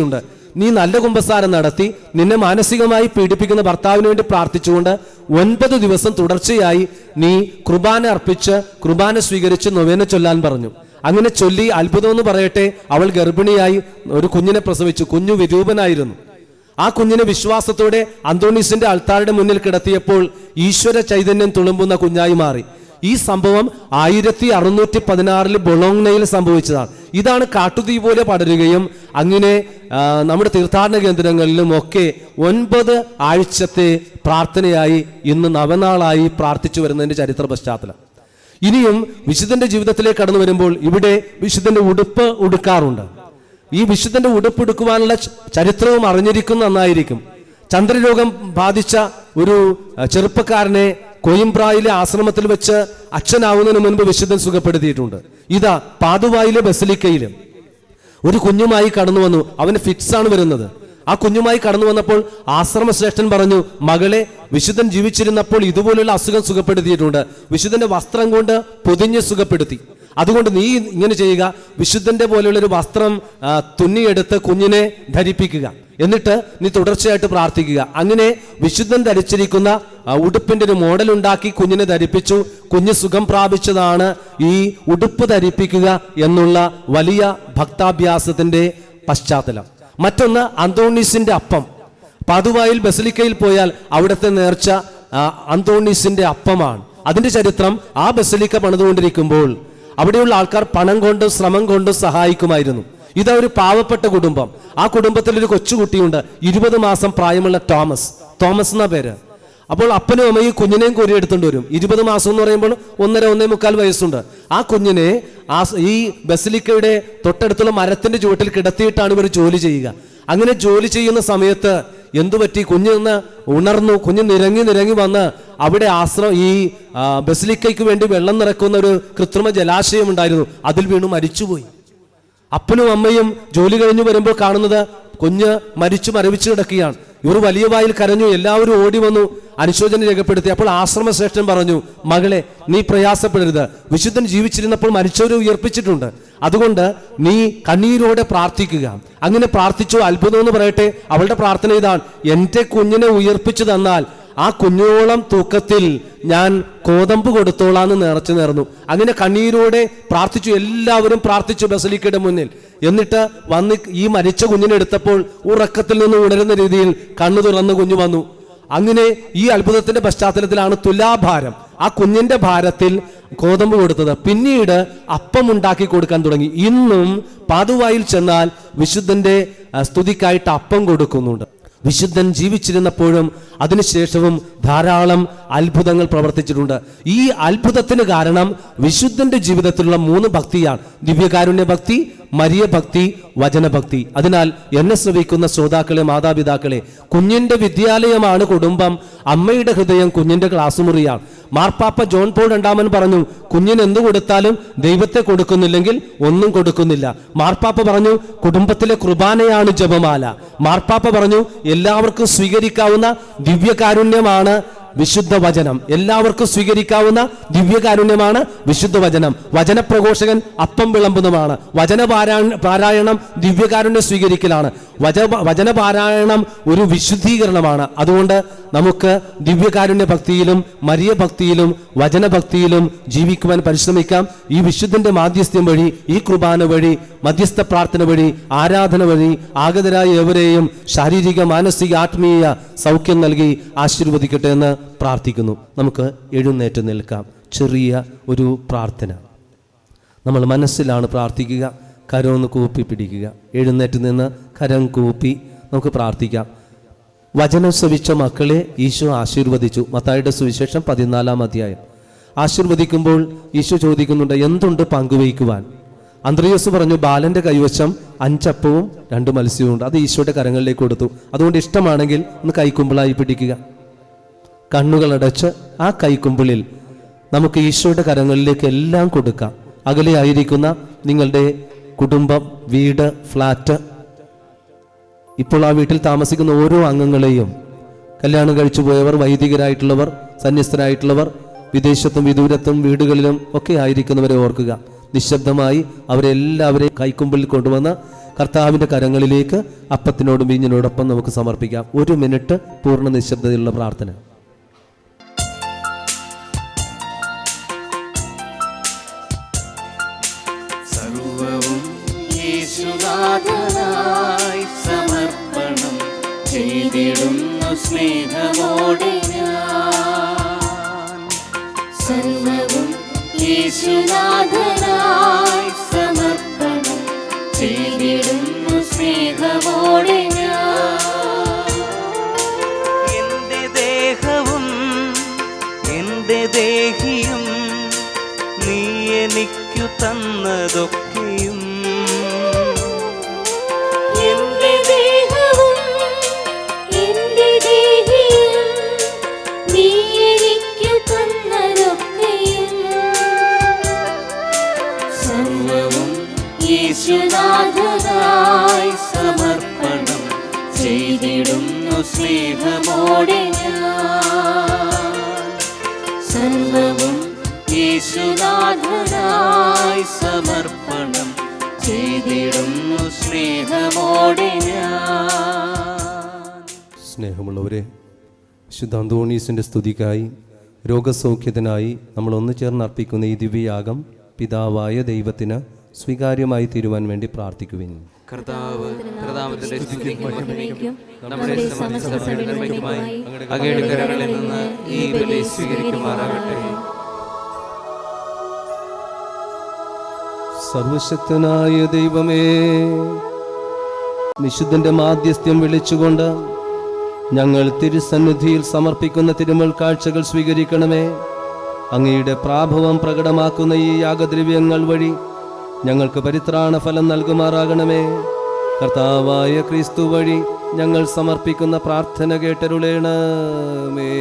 നീ നല്ല കുമ്പസാരം നടത്തി നിന്നെ മാനസികമായി പീഡിപ്പിക്കുന്ന ഭർത്താവിന് വേണ്ടി പ്രാർത്ഥിച്ചുകൊണ്ട് ഒൻപത് ദിവസം തുടർച്ചയായി നീ കുർബാന അർപ്പിച്ച് കുർബാന സ്വീകരിച്ച് നൊവേന ചൊല്ലാൻ പറഞ്ഞു അങ്ങനെ ചൊല്ലി അത്ഭുതം എന്ന് പറയട്ടെ അവൾ ഗർഭിണിയായി ഒരു കുഞ്ഞിനെ പ്രസവിച്ചു കുഞ്ഞു വിരൂപനായിരുന്നു ആ കുഞ്ഞിനെ വിശ്വാസത്തോടെ അന്തോണീസിന്റെ അൾത്താരുടെ മുന്നിൽ കിടത്തിയപ്പോൾ ഈശ്വര ചൈതന്യം തുളുമ്പുന്ന കുഞ്ഞായി മാറി ഈ സംഭവം ആയിരത്തി അറുന്നൂറ്റി പതിനാറിൽ ബൊളോങ്നയിൽ സംഭവിച്ചതാണ് ഇതാണ് കാട്ടുതീ പോലെ പടരുകയും അങ്ങനെ ആ, നമ്മുടെ തീർത്ഥാടന കേന്ദ്രങ്ങളിലും ഒക്കെ ഒൻപത് ആഴ്ചത്തെ പ്രാർത്ഥനയായി ഇന്ന് നവനാളായി പ്രാർത്ഥിച്ചു വരുന്നതിന്റെ ചരിത്ര പശ്ചാത്തലം ഇനിയും വിശുദ്ധന്റെ ജീവിതത്തിലേക്ക് കടന്നു വരുമ്പോൾ ഇവിടെ വിശുദ്ധന്റെ ഉടുപ്പ് ഉടുക്കാറുണ്ട് ഈ വിശുദ്ധന്റെ ഉടുപ്പ് ഉടുക്കുവാനുള്ള ച- ചരിത്രവും അറിഞ്ഞിരിക്കുന്ന നന്നായിരിക്കും ചന്ദ്രരോഗം ബാധിച്ച ഒരു അഹ്, ചെറുപ്പക്കാരനെ കൊയിംബ്രായിലെ ആശ്രമത്തിൽ വെച്ച് അച്ഛനാവുന്നതിന് മുൻപ് വിശുദ്ധൻ സുഖപ്പെടുത്തിയിട്ടുണ്ട് ഇതാ പാതുവായിലെ ബസലിക്കയിലും ഒരു കുഞ്ഞുമായി കടന്നു വന്നു അവന് ഫിറ്റ്സ് ആണ് വരുന്നത് ആ കുഞ്ഞുമായി കടന്നു വന്നപ്പോൾ ആശ്രമശ്രേഷ്ഠൻ പറഞ്ഞു മകളെ വിശുദ്ധൻ ജീവിച്ചിരുന്നപ്പോൾ ഇതുപോലുള്ള അസുഖം സുഖപ്പെടുത്തിയിട്ടുണ്ട് വിശുദ്ധന്റെ വസ്ത്രം കൊണ്ട് പൊതിഞ്ഞ് സുഖപ്പെടുത്തി അതുകൊണ്ട് നീ ഇങ്ങനെ ചെയ്യുക വിശുദ്ധന്റെ പോലെയുള്ള ഒരു വസ്ത്രം ആ, തുന്നിയെടുത്ത് കുഞ്ഞിനെ ധരിപ്പിക്കുക എന്നിട്ട് നീ തുടർച്ചയായിട്ട് പ്രാർത്ഥിക്കുക അങ്ങനെ വിശുദ്ധൻ ധരിച്ചിരിക്കുന്ന ആ, ഉടുപ്പിന്റെ ഒരു മോഡൽ ഉണ്ടാക്കി കുഞ്ഞിനെ ധരിപ്പിച്ചു കുഞ്ഞ് സുഖം പ്രാപിച്ചതാണ് ഈ ഉടുപ്പ് ധരിപ്പിക്കുക എന്നുള്ള വലിയ ഭക്താഭ്യാസത്തിന്റെ പശ്ചാത്തലം മറ്റൊന്ന് അന്തോണീസിന്റെ അപ്പം പതുവായിൽ ബസലിക്കയിൽ പോയാൽ അവിടുത്തെ നേർച്ച ആ, അന്തോണീസിന്റെ അപ്പമാണ് അതിന്റെ ചരിത്രം ആ ബസലിക്ക പണിതുകൊണ്ടിരിക്കുമ്പോൾ അവിടെയുള്ള ആൾക്കാർ പണം കൊണ്ടും ശ്രമം കൊണ്ടും സഹായിക്കുമായിരുന്നു ഇതാ ഒരു പാവപ്പെട്ട കുടുംബം ആ കുടുംബത്തിൽ ഒരു കൊച്ചുകുട്ടിയുണ്ട് ഇരുപത് മാസം പ്രായമുള്ള തോമസ് തോമസ് എന്ന പേര് അപ്പോൾ അപ്പനും അമ്മയും കുഞ്ഞിനെയും കോരി എടുത്തുകൊണ്ട് വരും ഇരുപത് മാസം എന്ന് പറയുമ്പോൾ ഒന്നര ഒന്നേ മുക്കാൽ വയസ്സുണ്ട് ആ കുഞ്ഞിനെ ആ സ- ഈ ബസിലിക്കയുടെ തൊട്ടടുത്തുള്ള മരത്തിന്റെ ചുവട്ടിൽ കിടത്തിയിട്ടാണ് ഇവർ ജോലി ചെയ്യുക അങ്ങനെ ജോലി ചെയ്യുന്ന സമയത്ത് എന്തു പറ്റി കുഞ്ഞ് നിന്ന് ഉണർന്നു കുഞ്ഞ് നിരങ്ങി നിരങ്ങി വന്ന് അവിടെ ആശ്രമം ഈ ആ, ബസിലിക്കയ്ക്ക് വേണ്ടി വെള്ളം നിറക്കുന്ന ഒരു കൃത്രിമ ജലാശയം ഉണ്ടായിരുന്നു അതിൽ വീണു മരിച്ചുപോയി അപ്പനും അമ്മയും ജോലി കഴിഞ്ഞു വരുമ്പോൾ കാണുന്നത് കുഞ്ഞ് മരിച്ചു മരവിച്ചു കിടക്കുകയാണ് ഇവർ വലിയ വായിൽ കരഞ്ഞു എല്ലാവരും ഓടി വന്നു അനുശോചനം രേഖപ്പെടുത്തി അപ്പോൾ ആശ്രമശ്രേഷ്ഠൻ പറഞ്ഞു മകളെ നീ പ്രയാസപ്പെടരുത് വിശുദ്ധൻ ജീവിച്ചിരുന്നപ്പോൾ മരിച്ചവരെ ഉയർപ്പിച്ചിട്ടുണ്ട് അതുകൊണ്ട് നീ കണ്ണീരോടെ പ്രാർത്ഥിക്കുക അങ്ങനെ പ്രാർത്ഥിച്ചു അത്ഭുതം എന്ന് പറയട്ടെ അവളുടെ പ്രാർത്ഥന ഇതാണ് എൻ്റെ കുഞ്ഞിനെ ഉയർപ്പിച്ചു തന്നാൽ ആ കുഞ്ഞോളം തൂക്കത്തിൽ ഞാൻ കോതമ്പ് കൊടുത്തോളാന്ന് നേർച്ചു നേർന്നു അങ്ങനെ കണ്ണീരോടെ പ്രാർത്ഥിച്ചു എല്ലാവരും പ്രാർത്ഥിച്ചു ബസലിക്കയുടെ മുന്നിൽ എന്നിട്ട് വന്ന് ഈ മരിച്ച കുഞ്ഞിനെ എടുത്തപ്പോൾ ഉറക്കത്തിൽ നിന്ന് ഉണരുന്ന രീതിയിൽ കണ്ണു തുറന്ന് കുഞ്ഞു വന്നു അങ്ങനെ ഈ അത്ഭുതത്തിന്റെ പശ്ചാത്തലത്തിലാണ് തുലാഭാരം ആ കുഞ്ഞിന്റെ ഭാരത്തിൽ കോതമ്പ് കൊടുത്തത് പിന്നീട് അപ്പം ഉണ്ടാക്കി കൊടുക്കാൻ തുടങ്ങി ഇന്നും പാതുവായിൽ ചെന്നാൽ വിശുദ്ധന്റെ ആ, സ്തുതിക്കായിട്ട് അപ്പം കൊടുക്കുന്നുണ്ട് വിശുദ്ധൻ ജീവിച്ചിരുന്നപ്പോഴും അതിനുശേഷവും ധാരാളം അത്ഭുതങ്ങൾ പ്രവർത്തിച്ചിട്ടുണ്ട് ഈ അത്ഭുതത്തിന് കാരണം വിശുദ്ധന്റെ ജീവിതത്തിലുള്ള മൂന്ന് ഭക്തിയാണ് ദിവ്യകാരുണ്യ ഭക്തി മരിയ ഭക്തി വചനഭക്തി അതിനാൽ എന്നെ ശ്രവിക്കുന്ന ശ്രോതാക്കളെ മാതാപിതാക്കളെ കുഞ്ഞിന്റെ വിദ്യാലയമാണ് കുടുംബം അമ്മയുടെ ഹൃദയം കുഞ്ഞിന്റെ ക്ലാസ് മുറിയാണ് മാർപ്പാപ്പ ജോൺ പോൾ രണ്ടാമൻ പറഞ്ഞു കുഞ്ഞിന് എന്ത് കൊടുത്താലും ദൈവത്തെ കൊടുക്കുന്നില്ലെങ്കിൽ ഒന്നും കൊടുക്കുന്നില്ല മാർപ്പാപ്പ പറഞ്ഞു കുടുംബത്തിലെ കുർബാനയാണ് ജപമാല മാർപ്പാപ്പ പറഞ്ഞു എല്ലാവർക്കും സ്വീകരിക്കാവുന്ന ദിവ്യകാരുണ്യമാണ് വിശുദ്ധ വചനം എല്ലാവർക്കും സ്വീകരിക്കാവുന്ന ദിവ്യകാരുണ്യമാണ് വിശുദ്ധ വചനം വചനപ്രഘോഷകൻ അപ്പം വിളമ്പുന്നതാണ് വചനപാരാ പാരായണം ദിവ്യകാരുണ്യം സ്വീകരിക്കലാണ് വച വചനപാരായണം ഒരു വിശുദ്ധീകരണമാണ് അതുകൊണ്ട് നമുക്ക് ദിവ്യകാരുണ്യ ഭക്തിയിലും മരിയ ഭക്തിയിലും വചനഭക്തിയിലും ജീവിക്കുവാൻ പരിശ്രമിക്കാം ഈ വിശുദ്ധന്റെ മാധ്യസ്ഥ്യം വഴി ഈ കുർബാന വഴി മധ്യസ്ഥ പ്രാർത്ഥന വഴി ആരാധന വഴി ആഗതരായ എവരെയും ശാരീരിക മാനസിക ആത്മീയ സൗഖ്യം നൽകി ആശീർവദിക്കട്ടെ എന്ന് പ്രാർത്ഥിക്കുന്നു നമുക്ക് എഴുന്നേറ്റ് നിൽക്കാം ചെറിയ ഒരു പ്രാർത്ഥന നമ്മൾ മനസ്സിലാണ് പ്രാർത്ഥിക്കുക കരമൊന്ന് കൂപ്പി പിടിക്കുക എഴുന്നേറ്റ് നിന്ന് കരം കൂപ്പി നമുക്ക് പ്രാർത്ഥിക്കാം വചനം ശ്രവിച്ച മക്കളെ ഈശോ ആശീർവദിച്ചു മത്തായുടെ സുവിശേഷം പതിനാലാം അധ്യായം ആശീർവദിക്കുമ്പോൾ ഈശോ ചോദിക്കുന്നുണ്ട് എന്തുണ്ട് പങ്കുവയ്ക്കുവാൻ അന്ത്രയോസ് പറഞ്ഞു ബാലന്റെ കൈവശം അഞ്ചപ്പവും രണ്ട് മത്സ്യവും ഉണ്ട് അത് ഈശോയുടെ കരങ്ങളിലേക്ക് കൊടുത്തു അതുകൊണ്ട് ഇഷ്ടമാണെങ്കിൽ ഒന്ന് കൈക്കുമ്പിളായി പിടിക്കുക കണ്ണുകളടച്ച് ആ കൈക്കുമ്പിളിൽ നമുക്ക് ഈശോയുടെ കരങ്ങളിലേക്ക് എല്ലാം കൊടുക്കാം അകലെ ആയിരിക്കുന്ന നിങ്ങളുടെ കുടുംബം വീട് ഫ്ലാറ്റ് ഇപ്പോൾ ആ വീട്ടിൽ താമസിക്കുന്ന ഓരോ അംഗങ്ങളെയും കല്യാണം കഴിച്ചു പോയവർ വൈദികരായിട്ടുള്ളവർ സന്യസ്തരായിട്ടുള്ളവർ വിദേശത്തും വിദൂരത്തും വീടുകളിലും ഒക്കെ ആയിരിക്കുന്നവരെ ഓർക്കുക നിശബ്ദമായി അവരെല്ലാവരെയും കൈക്കുമ്പിൽ കൊണ്ടുവന്ന് കർത്താവിൻ്റെ കരങ്ങളിലേക്ക് അപ്പത്തിനോടും വീഞ്ഞിനോടൊപ്പം നമുക്ക് സമർപ്പിക്കാം ഒരു മിനിറ്റ് പൂർണ്ണ നിശബ്ദതയുള്ള പ്രാർത്ഥന സർവവും യേശുനാഥനായി സമർപ്പണം ചെയ്തിടുന്നു സ്നേഹമോടെ ഞാൻ സർവവും യേശുനാഥനായി സമർപ്പണം ചെയ്തിടുന്നു സ്നേഹമോടെ ഞാൻ എന്റെ ദേഹവും എന്റെ ദേഹിയും നീ എനിക്കു തന്നതൊക്കെയും എന്റെ ദേഹവും എന്റെ ദേഹിയും നീ എനിക്കു തന്നതൊക്കെയും സർവവും യേശുനാഥനായി സമർപ്പണം ചെയ്തിടുന്നു സ്നേഹമോടെ ഞാൻ സർവവും യേശുനാഥനായി സമർപ്പണം ചെയ്തിടുന്നു സ്നേഹമോടെ ഞാൻ സ്നേഹമുള്ളവരെ വിശുദ്ധ അന്തോണീസിൻ്റെ സ്തുതിക്കായി രോഗസൗഖ്യത്തിനായി നമ്മൾ ഒന്നു ചേർന്ന് അർപ്പിക്കുന്ന ഈ ദിവ്യയാഗം പിതാവായ ദൈവത്തിന് സ്വീകാര്യമായി തീരുവാൻ വേണ്ടി പ്രാർത്ഥിക്കുവിൻ കർത്താവ് പ്രതാപത്തിന്റെ സ്തുതിക്കും മഹിമയ്ക്കും നമ്മുടെ സമസ്ത നന്മയ്ക്കുമായി അങ്ങയുടെ കരങ്ങളിൽ നിന്ന് ഈ ബലി സ്വീകരിക്കുമാറാകട്ടെ സർവശക്തനായ ദൈവമേ വിശുദ്ധന്റെ മാധ്യസ്ഥ്യം വിളിച്ചുകൊണ്ട് ഞങ്ങൾ തിരുസന്നിധിയിൽ സമർപ്പിക്കുന്ന തിരുമൽ കാഴ്ചകൾ സ്വീകരിക്കണമേ അങ്ങയുടെ പ്രാഭവം പ്രകടമാക്കുന്ന ഈ യാഗദ്രവ്യങ്ങൾ വഴി ഞങ്ങൾക്ക് പരിത്രാണ ഫലം നൽകുമാറാകണമേ കർത്താവായ ക്രിസ്തു വഴി ഞങ്ങൾ സമർപ്പിക്കുന്ന പ്രാർത്ഥന കേട്ടരുളേണമേ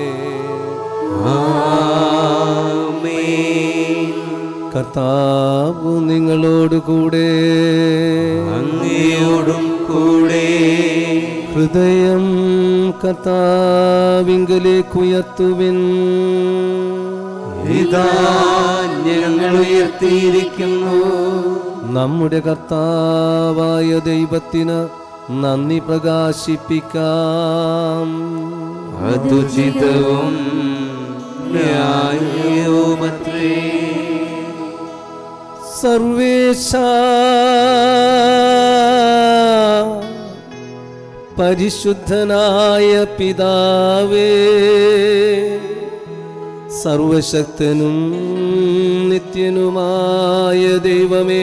കർത്താവ് നിങ്ങളോടുകൂടെ അങ്ങയോടും കൂടെ ഹൃദയം കർത്താവിങ്കലേക്കുയർത്തുവിൻ ഇതാ ഞങ്ങൾ ഉയർത്തിയിരിക്കുന്നു നമ്മുടെ കർത്താവായ ദൈവത്തിന് നന്ദി പ്രകാശിപ്പിക്കാം അതുചിതവും ന്യായവുമത്രേ സർവേശ പരിശുദ്ധനായ പിതാവേ സർവശക്തനും നിത്യനുമായ ദൈവമേ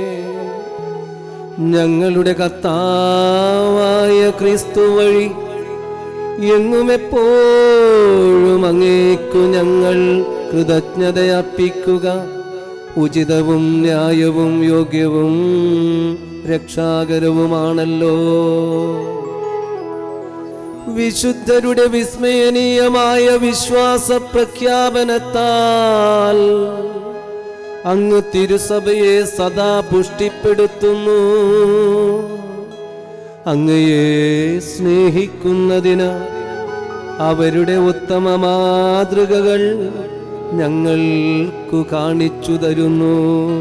ഞങ്ങളുടെ കർത്താവായ ക്രിസ്തു വഴി എങ്ങും എപ്പോഴും അങ്ങേക്കു ഞങ്ങൾ കൃതജ്ഞതയർപ്പിക്കുക ഉചിതവും ന്യായവും യോഗ്യവും രക്ഷാകരവുമാണല്ലോ വിശുദ്ധരുടെ വിസ്മയനീയമായ വിശ്വാസ പ്രഖ്യാപനത്താൽ അങ്ങ് തിരുസഭയെ സദാ പുഷ്ടിപ്പെടുത്തുന്നു അങ്ങയെ സ്നേഹിക്കുന്നതിന് അവരുടെ ഉത്തമ മാതൃകകൾ ഞങ്ങൾക്കു കാണിച്ചു തരുന്നു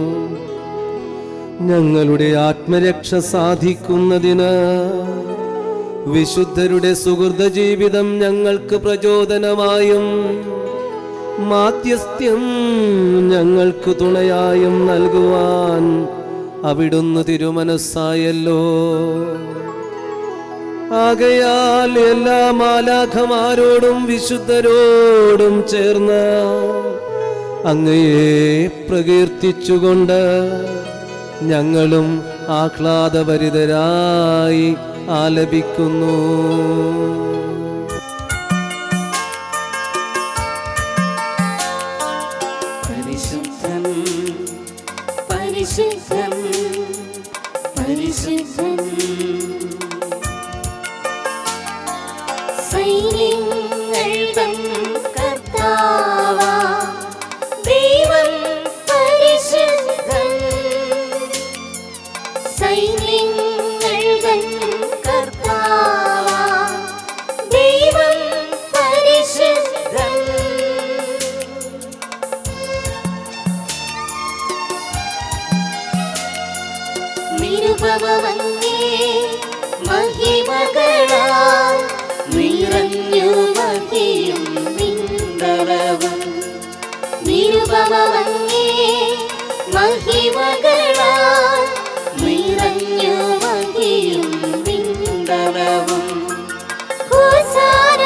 ഞങ്ങളുടെ ആത്മരക്ഷ സാധിക്കുന്നതിന് വിശുദ്ധരുടെ സുഹൃത ജീവിതം ഞങ്ങൾക്ക് പ്രചോദനമായും മാധ്യസ്ഥ്യം ഞങ്ങൾക്ക് തുണയായും നൽകുവാൻ അവിടുന്ന് തിരുമനസ്സായല്ലോ ആകയാൽ എല്ലാ മാലാഖമാരോടും വിശുദ്ധരോടും ചേർന്ന് അങ്ങയെ പ്രകീർത്തിച്ചുകൊണ്ട് ഞങ്ങളും ആഹ്ലാദഭരിതരായി ആലപിക്കുന്നു പരിശുദ്ധൻ പരിശുദ്ധൻ പരിശുദ്ധൻ സൈന്യങ്ങൾ തൻ കർത്താവാ ദൈവം പരിശുദ്ധൻ സൈന്യങ്ങൾ തൻ കർത്താവാ ദൈവം പരിശുദ്ധൻ നിരുപമങ്ങേ മഹിമകളാൽ നിറഞ്ഞു മഹിയും നിന്തളവും നിരുപമങ്ങേ മഹിമകളാൽ നിറഞ്ഞു മഹിയും നിന്തളവും ഹോസാന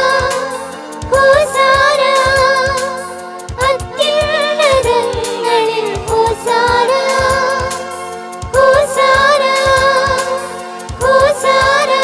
ഹോസാന അത്യുന്നതങ്ങളിൽ ഹോസാന ഹോസാന ഹോസാന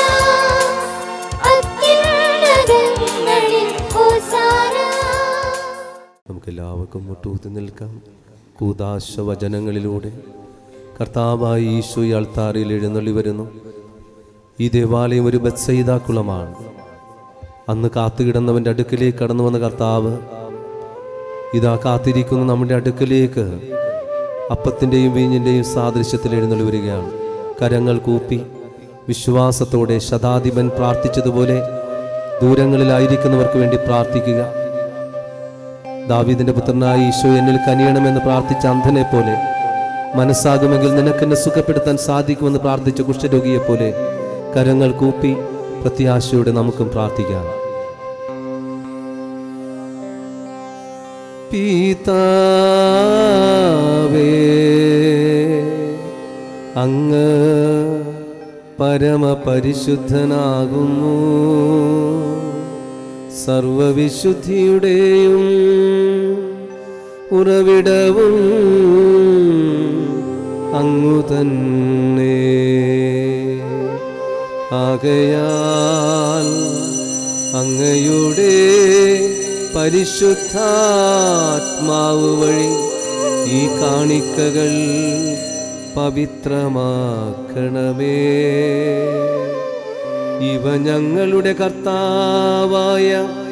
അത്യുന്നതങ്ങളിൽ ഹോസാന നമുക്ക് എല്ലാവർക്കും മുട്ടൂത്തി നിൽക്കാം കൂതാശ വചനങ്ങളിലൂടെ കർത്താവായി ഈശോ ഈ അൾത്താറിൽ എഴുന്നള്ളി വരുന്നു ഈ ദേവാലയം ഒരു ബത്സയിതാക്കുളമാണ് അന്ന് കാത്തുകിടന്നവൻ്റെ അടുക്കിലേക്ക് കടന്നു വന്ന കർത്താവ് ഇതാ കാത്തിരിക്കുന്ന നമ്മുടെ അടുക്കിലേക്ക് അപ്പത്തിൻ്റെയും വീഞ്ഞിൻ്റെയും സാദൃശ്യത്തിൽ എഴുന്നള്ളി വരികയാണ് കരങ്ങൾ കൂപ്പി വിശ്വാസത്തോടെ ശതാധിപൻ പ്രാർത്ഥിച്ചതുപോലെ ദൂരങ്ങളിലായിരിക്കുന്നവർക്ക് വേണ്ടി പ്രാർത്ഥിക്കുക ദാവീദിന്റെ പുത്രനായ ഈശോ എന്നിൽ കനിയണമെന്ന് പ്രാർത്ഥിച്ച അന്ധനെ പോലെ മനസ്സാകുമെങ്കിൽ നിനക്കെന്നെ സുഖപ്പെടുത്താൻ സാധിക്കുമെന്ന് പ്രാർത്ഥിച്ച കുഷ്ഠരോഗിയെ പോലെ കരങ്ങൾ കൂപ്പി പ്രത്യാശയോടെ നമുക്കും പ്രാർത്ഥിക്കാം പീതാവേ അങ്ങ് പരമപരിശുദ്ധനാകുന്നു സർവവിശുദ്ധിയുടെയും ഉറവിടവും അങ്ങു തന്നെ ആകയാൽ അങ്ങയുടെ പരിശുദ്ധാത്മാവ് വഴി ഈ കാണിക്കകൾ പവിത്രമാക്കണമേ ഇവ ഞങ്ങളുടെ കർത്താവായ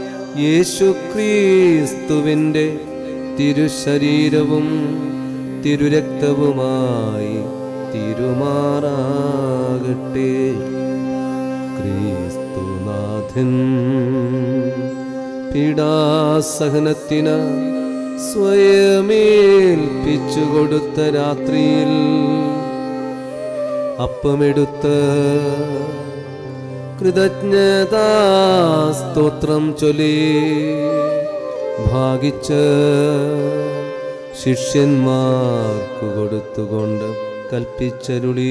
യേശുക്രീസ്തുവിൻ്റെ തിരുശരീരവും തിരുരക്തവുമായി തിരുമാറാകട്ടെ ക്രിസ്തുനാഥൻ പീഡാസഹനത്തിന് സ്വയമേൽപ്പിച്ചു കൊടുത്ത രാത്രിയിൽ അപ്പമെടുത്ത് കൃതജ്ഞതാ സ്തോത്രം ചൊല്ലി ഭാഗിച്ച് ശിഷ്യന്മാർക്കു കൊടുത്തുകൊണ്ട് കൽപ്പിച്ചരുളി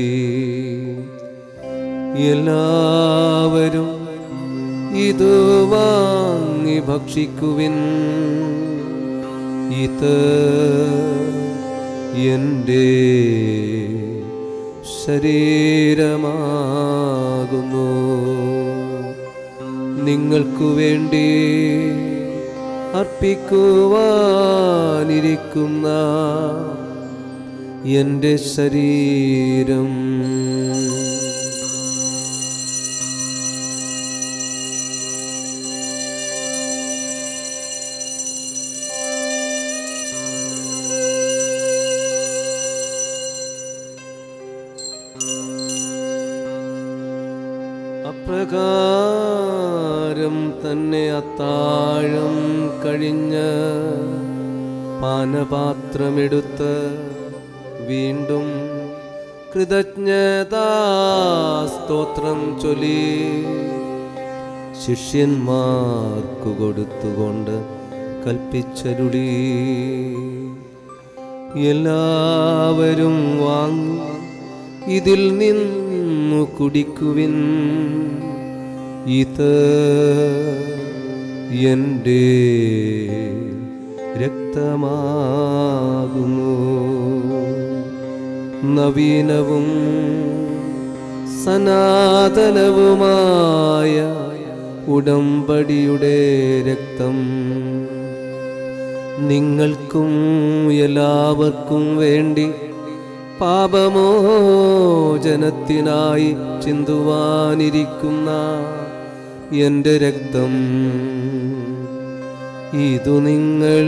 എല്ലാവരും ഇത് വാങ്ങി ഭക്ഷിക്കുവിൻ ഇത് എൻ്റെ ശരീരമാകുന്നു നിങ്ങൾക്കു വേണ്ടി അർപ്പിക്കുവാനിരിക്കുന്ന എൻ്റെ ശരീരം അപ്രകാരം തന്നെ അത്താഴം കഴിഞ്ഞ് പാനപാത്രമെടുത്ത് വീണ്ടും കൃതജ്ഞതാ സ്തോത്രം ചൊല്ലി ശിഷ്യന്മാർക്കു കൊടുത്തുകൊണ്ട് കൽപ്പിച്ചരുളി എല്ലാവരും വാങ്ങി ഇതിൽ നിന്നു കുടിക്കുവിൻ ഇത് എൻ്റെ രക്തമാകുന്നു നവീനവും സനാതനവുമായ ഉടമ്പടിയുടെ രക്തം നിങ്ങൾക്കും എല്ലാവർക്കും വേണ്ടി പാപമോചനത്തിനായി ചിന്തുവാനിരിക്കുന്ന എൻ്റെ രക്തം ഇതു നിങ്ങൾ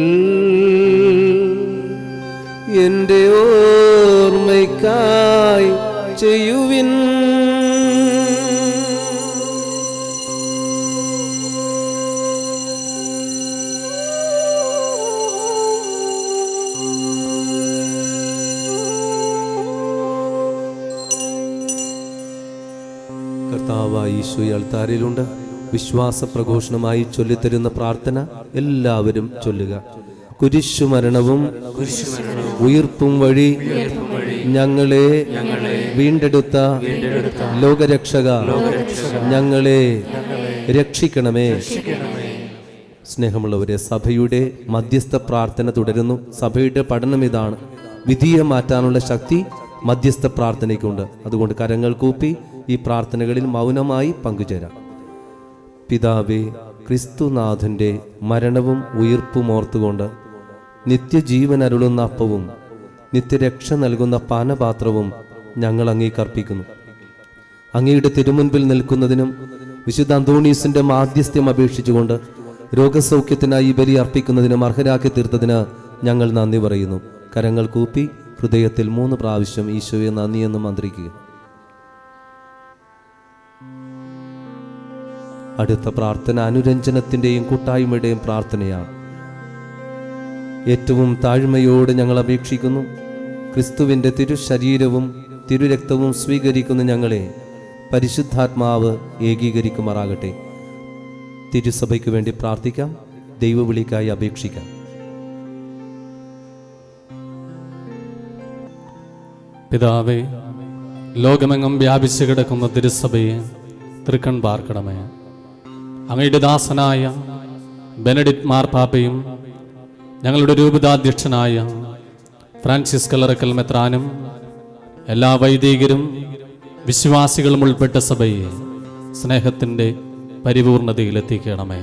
എൻ്റെ ഓർമ്മയ്ക്കായി ചെയ്യുവിൻ കർത്താവായ ഈശോ ഈ അൾത്താരയിലുണ്ട് വിശ്വാസ പ്രഘോഷണമായി ചൊല്ലിത്തരുന്ന പ്രാർത്ഥന എല്ലാവരും ചൊല്ലുക കുരിശു മരണവും ഉയിർപ്പും വഴി ഞങ്ങളെ വീണ്ടെടുത്ത ലോകരക്ഷക ഞങ്ങളെ രക്ഷിക്കണമേ സ്നേഹമുള്ളവരെ സഭയുടെ മധ്യസ്ഥ പ്രാർത്ഥന തുടരുന്നു സഭയുടെ പഠനം ഇതാണ് വിധിയെ മാറ്റാനുള്ള ശക്തി മധ്യസ്ഥ പ്രാർത്ഥനയ്ക്കുണ്ട് അതുകൊണ്ട് കരങ്ങൾ കൂപ്പി ഈ പ്രാർത്ഥനകളിൽ മൗനമായി പങ്കുചേരാം പിതാവേ ക്രിസ്തുനാഥന്റെ മരണവും ഉയിർപ്പും ഓർത്തുകൊണ്ട് നിത്യജീവൻ അരുളുന്ന അപ്പവും നിത്യരക്ഷ നൽകുന്ന പാനപാത്രവും ഞങ്ങൾ അങ്ങേക്കർപ്പിക്കുന്നു അങ്ങയുടെ തിരുമുൻപിൽ നിൽക്കുന്നതിനും വിശുദ്ധ അന്തോണീസിന്റെ മാധ്യസ്ഥ്യം അപേക്ഷിച്ചുകൊണ്ട് രോഗസൗഖ്യത്തിനായി ഈ ബലി അർപ്പിക്കുന്നതിനും അർഹരാക്കി തീർത്തതിന് ഞങ്ങൾ നന്ദി പറയുന്നു കരങ്ങൾ കൂപ്പി ഹൃദയത്തിൽ മൂന്ന് പ്രാവശ്യം ഈശോയെ നന്ദിയെന്ന് മന്ത്രിക്കുക അടുത്ത പ്രാർത്ഥന അനുരഞ്ജനത്തിന്റെയും കൂട്ടായ്മയുടെയും പ്രാർത്ഥനയാണ് ഏറ്റവും താഴ്മയോടെ ഞങ്ങൾ അപേക്ഷിക്കുന്നു ക്രിസ്തുവിന്റെ തിരുശരീരവും തിരുരക്തവും സ്വീകരിക്കുന്ന ഞങ്ങളെ പരിശുദ്ധാത്മാവ് ഏകീകരിക്കുമാറാകട്ടെ തിരുസഭയ്ക്ക് വേണ്ടി പ്രാർത്ഥിക്കാം ദൈവവിളിക്കായി അപേക്ഷിക്കാം പിതാവേ ലോകമെങ്ങും വ്യാപിച്ചു കിടക്കുന്ന തിരുസഭയെ തൃക്കൺ പാർക്കണമേ അങ്ങയുടെ ദാസനായ ബെനഡിറ്റ് മാർപ്പാപ്പയും ഞങ്ങളുടെ രൂപതാധ്യക്ഷനായ ഫ്രാൻസിസ് കലറക്കൽ മെത്രാനും എല്ലാ വൈദികരും വിശ്വാസികളും ഉൾപ്പെട്ട സഭയെ സ്നേഹത്തിൻ്റെ പരിപൂർണതയിലെത്തിക്കണമേ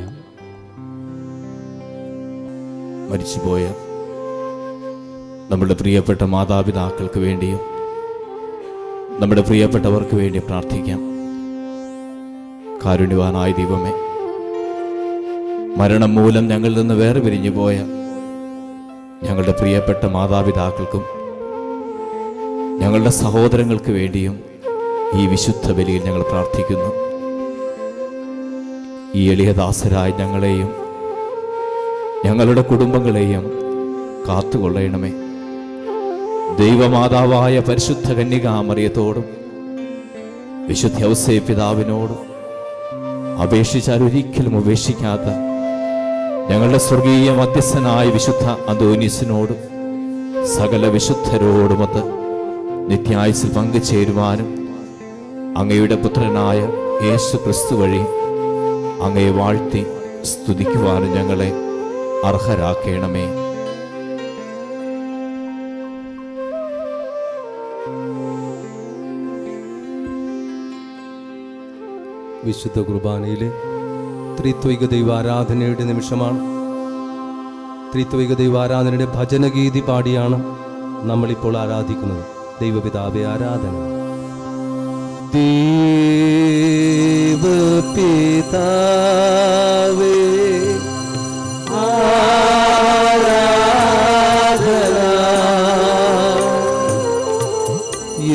മരിച്ചുപോയ നമ്മുടെ പ്രിയപ്പെട്ട മാതാപിതാക്കൾക്ക് വേണ്ടിയും നമ്മുടെ പ്രിയപ്പെട്ടവർക്ക് വേണ്ടി പ്രാർത്ഥിക്കാം കാരുണ്യവാനായ ദൈവമേ മരണം മൂലം ഞങ്ങളിൽ നിന്ന് വേറെ പിരിഞ്ഞു പോയ ഞങ്ങളുടെ പ്രിയപ്പെട്ട മാതാപിതാക്കൾക്കും ഞങ്ങളുടെ സഹോദരങ്ങൾക്ക് വേണ്ടിയും ഈ വിശുദ്ധ ബലിയിൽ ഞങ്ങൾ പ്രാർത്ഥിക്കുന്നു ഈ എളിയദാസരായ ഞങ്ങളെയും ഞങ്ങളുടെ കുടുംബങ്ങളെയും കാത്തുകൊള്ളണമേ ദൈവമാതാവായ പരിശുദ്ധ കന്യകാമറിയത്തോടും വിശുദ്ധ ഔസേ പിതാവിനോടും അപേക്ഷിച്ചാൽ ഒരിക്കലും ഉപേക്ഷിക്കാത്ത ഞങ്ങളുടെ സ്വർഗീയ മധ്യസ്ഥനായ വിശുദ്ധ അന്തോനീസിനോടും സകല വിശുദ്ധരോടുമൊത്ത് നിത്യായുസിൽ പങ്കുചേരുവാനും അങ്ങയുടെ പുത്രനായ യേശു ക്രിസ്തു വഴി അങ്ങയെ വാഴ്ത്തി സ്തുതിക്കുവാനും ഞങ്ങളെ അർഹരാക്കേണമേ വിശുദ്ധ കുർബാനയിലെ ത്രിത്വിക ദൈവാരാധനയുടെ നിമിഷമാണ് ത്രിത്വിക ദൈവാരാധനയുടെ ഭജനഗീതി പാടിയാണ് നമ്മളിപ്പോൾ ആരാധിക്കുന്നത് ദൈവപിതാവെ ആരാധന ദൈവപിതാവേ ആരാധന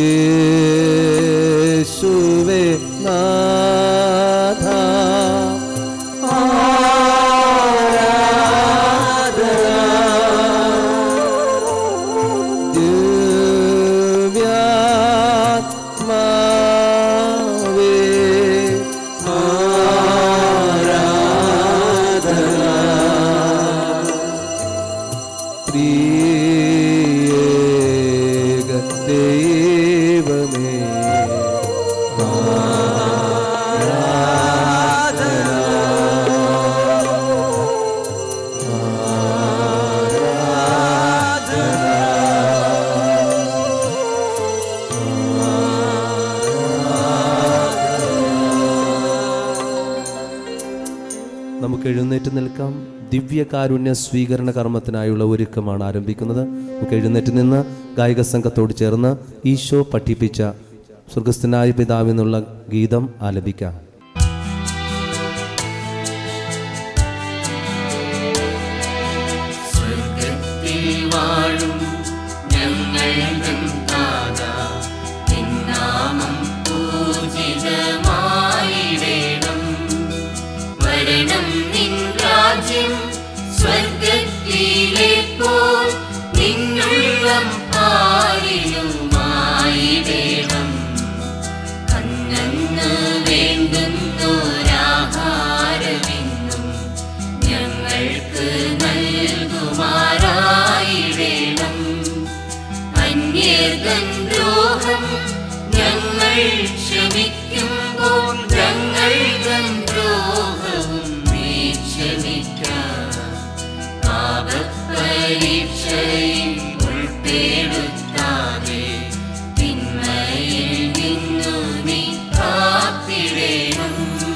യേശുവേ നാഥ ദിവ്യാത്മാവേ പ്രിയേക ദൈവമേ നമുക്ക് എഴുന്നേറ്റ് നിൽക്കാം ദിവ്യകാരുണ്യ സ്വീകരണ കർമ്മത്തിനായുള്ള ഒരുക്കമാണ് ആരംഭിക്കുന്നത് നമുക്ക് എഴുന്നേറ്റ് നിന്ന് ഗായക സംഘത്തോട് ചേർന്ന് ഈശോ പഠിപ്പിച്ച സ്വർഗസ്ഥനായ പിതാവെന്നുള്ള ഗീതം ആലപിക്കാം സ്വർഗത്തിൽ വാഴും ഞങ്ങൾ താത നിന്നാമം പൂജിതമായിടേണം വരണം നിൻ രാജ്യം സ്വർഗത്തിലെ പോൽ നിന്നുള്ളം പാലിലുമായിടേണം കണ്ണങ്ങ് വേണ്ട പ്രിയതൻ ദ്രോഹം ഞങ്ങൾ ക്ഷമിക്കുമ്പോൾ ഞങ്ങൾ തൻ ദ്രോഹവും നീ ക്ഷമിക്കാം പാപപരീക്ഷയിൽ ഉൾപ്പെടുത്താതെ തിന്മയിൽ നിന്നു നീ കാത്തിടേണം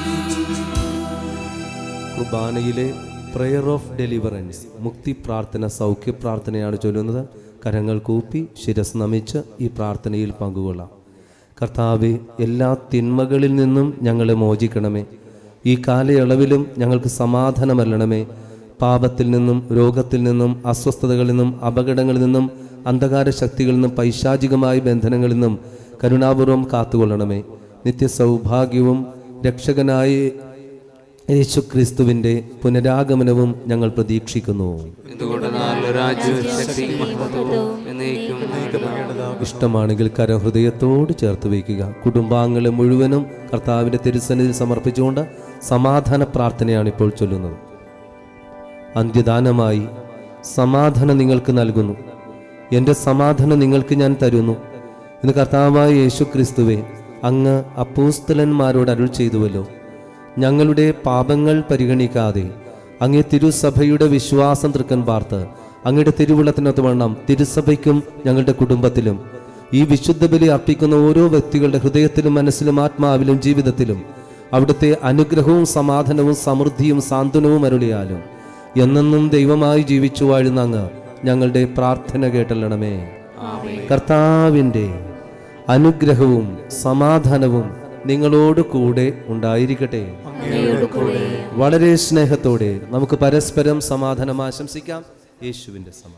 കുർബാനയിലെ പ്രെയർ ഓഫ് ഡെലിവറൻസ് മുക്തി പ്രാർത്ഥന സൗഖ്യ പ്രാർത്ഥനയാണ് ചൊല്ലുന്നത് കരങ്ങൾ കൂപ്പി ശിരസ് നമിച്ച് ഈ പ്രാർത്ഥനയിൽ പങ്കുകൊള്ളാം കർത്താവെ എല്ലാ തിന്മകളിൽ നിന്നും ഞങ്ങളെ മോചിക്കണമേ ഈ കാലയളവിലും ഞങ്ങൾക്ക് സമാധാനമല്ലണമേ പാപത്തിൽ നിന്നും രോഗത്തിൽ നിന്നും അസ്വസ്ഥതകളിൽ നിന്നും അപകടങ്ങളിൽ നിന്നും അന്ധകാര ശക്തികളിൽ നിന്നും പൈശാചികമായ ബന്ധനങ്ങളിൽ നിന്നും കരുണാപൂർവം കാത്തുകൊള്ളണമേ നിത്യസൗഭാഗ്യവും രക്ഷകനായ യേശു ക്രിസ്തുവിൻ്റെ പുനരാഗമനവും ഞങ്ങൾ പ്രതീക്ഷിക്കുന്നു എന്തുകൊണ്ട് നാല് രാജ്യവും ശക്തിയും മഹത്വവും എന്നേക്കും ഇഷ്ടമാണെങ്കിൽ കരം ഹൃദയത്തോട് ചേർത്ത് വയ്ക്കുക കുടുംബാംഗങ്ങളെ മുഴുവനും കർത്താവിൻ്റെ തിരുസന്നിധിയിൽ സമർപ്പിച്ചുകൊണ്ട് സമാധാന പ്രാർത്ഥനയാണ് ഇപ്പോൾ ചൊല്ലുന്നത് അന്ത്യദാനമായി സമാധാനം നിങ്ങൾക്ക് നൽകുന്നു എൻ്റെ സമാധാനം നിങ്ങൾക്ക് ഞാൻ തരുന്നു എന്ന് കർത്താവായ യേശു ക്രിസ്തുവെ അങ്ങ് അപ്പോസ്തലന്മാരോട് അരുൾ ചെയ്തുവല്ലോ ഞങ്ങളുടെ പാപങ്ങൾ പരിഗണിക്കാതെ അങ്ങേ തിരുസഭയുടെ വിശ്വാസം തൃക്കൻ പാർത്ത് അങ്ങയുടെ തിരുവുള്ളത്തിനൊത്ത് വണ്ണം തിരുസഭയ്ക്കും ഞങ്ങളുടെ കുടുംബത്തിലും ഈ വിശുദ്ധ ബലി അർപ്പിക്കുന്ന ഓരോ വ്യക്തികളുടെ ഹൃദയത്തിലും മനസ്സിലും ആത്മാവിലും ജീവിതത്തിലും അവിടുത്തെ അനുഗ്രഹവും സമാധാനവും സമൃദ്ധിയും സാന്ത്വനവും അരുളിയാലും എന്നെന്നും ദൈവമായി ജീവിച്ചു വാഴുന്ന അങ്ങ് ഞങ്ങളുടെ പ്രാർത്ഥന കേട്ടല്ലണമേ കർത്താവിൻ്റെ അനുഗ്രഹവും സമാധാനവും നിങ്ങളോട് കൂടെ ഉണ്ടായിരിക്കട്ടെ വളരെ സ്നേഹത്തോടെ നമുക്ക് പരസ്പരം സമാധാനം ആശംസിക്കാം യേശുവിൻ്റെ സമാധാനം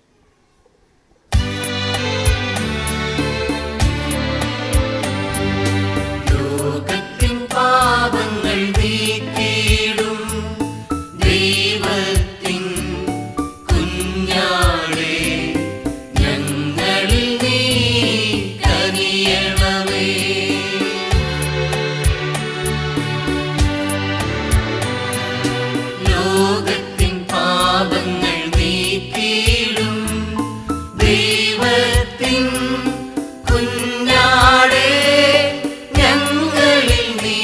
ലോകത്തിൻ പാപങ്ങൾ നീക്കിയിടും ദൈവത്തിൻ കുഞ്ഞാടേ ഞങ്ങളിൽ നീ കനിയണമേ ലോകത്തിൻ പാപങ്ങൾ നീക്കിയിടും ദൈവത്തിൻ കുഞ്ഞാടേ ഞങ്ങളിൽ നീ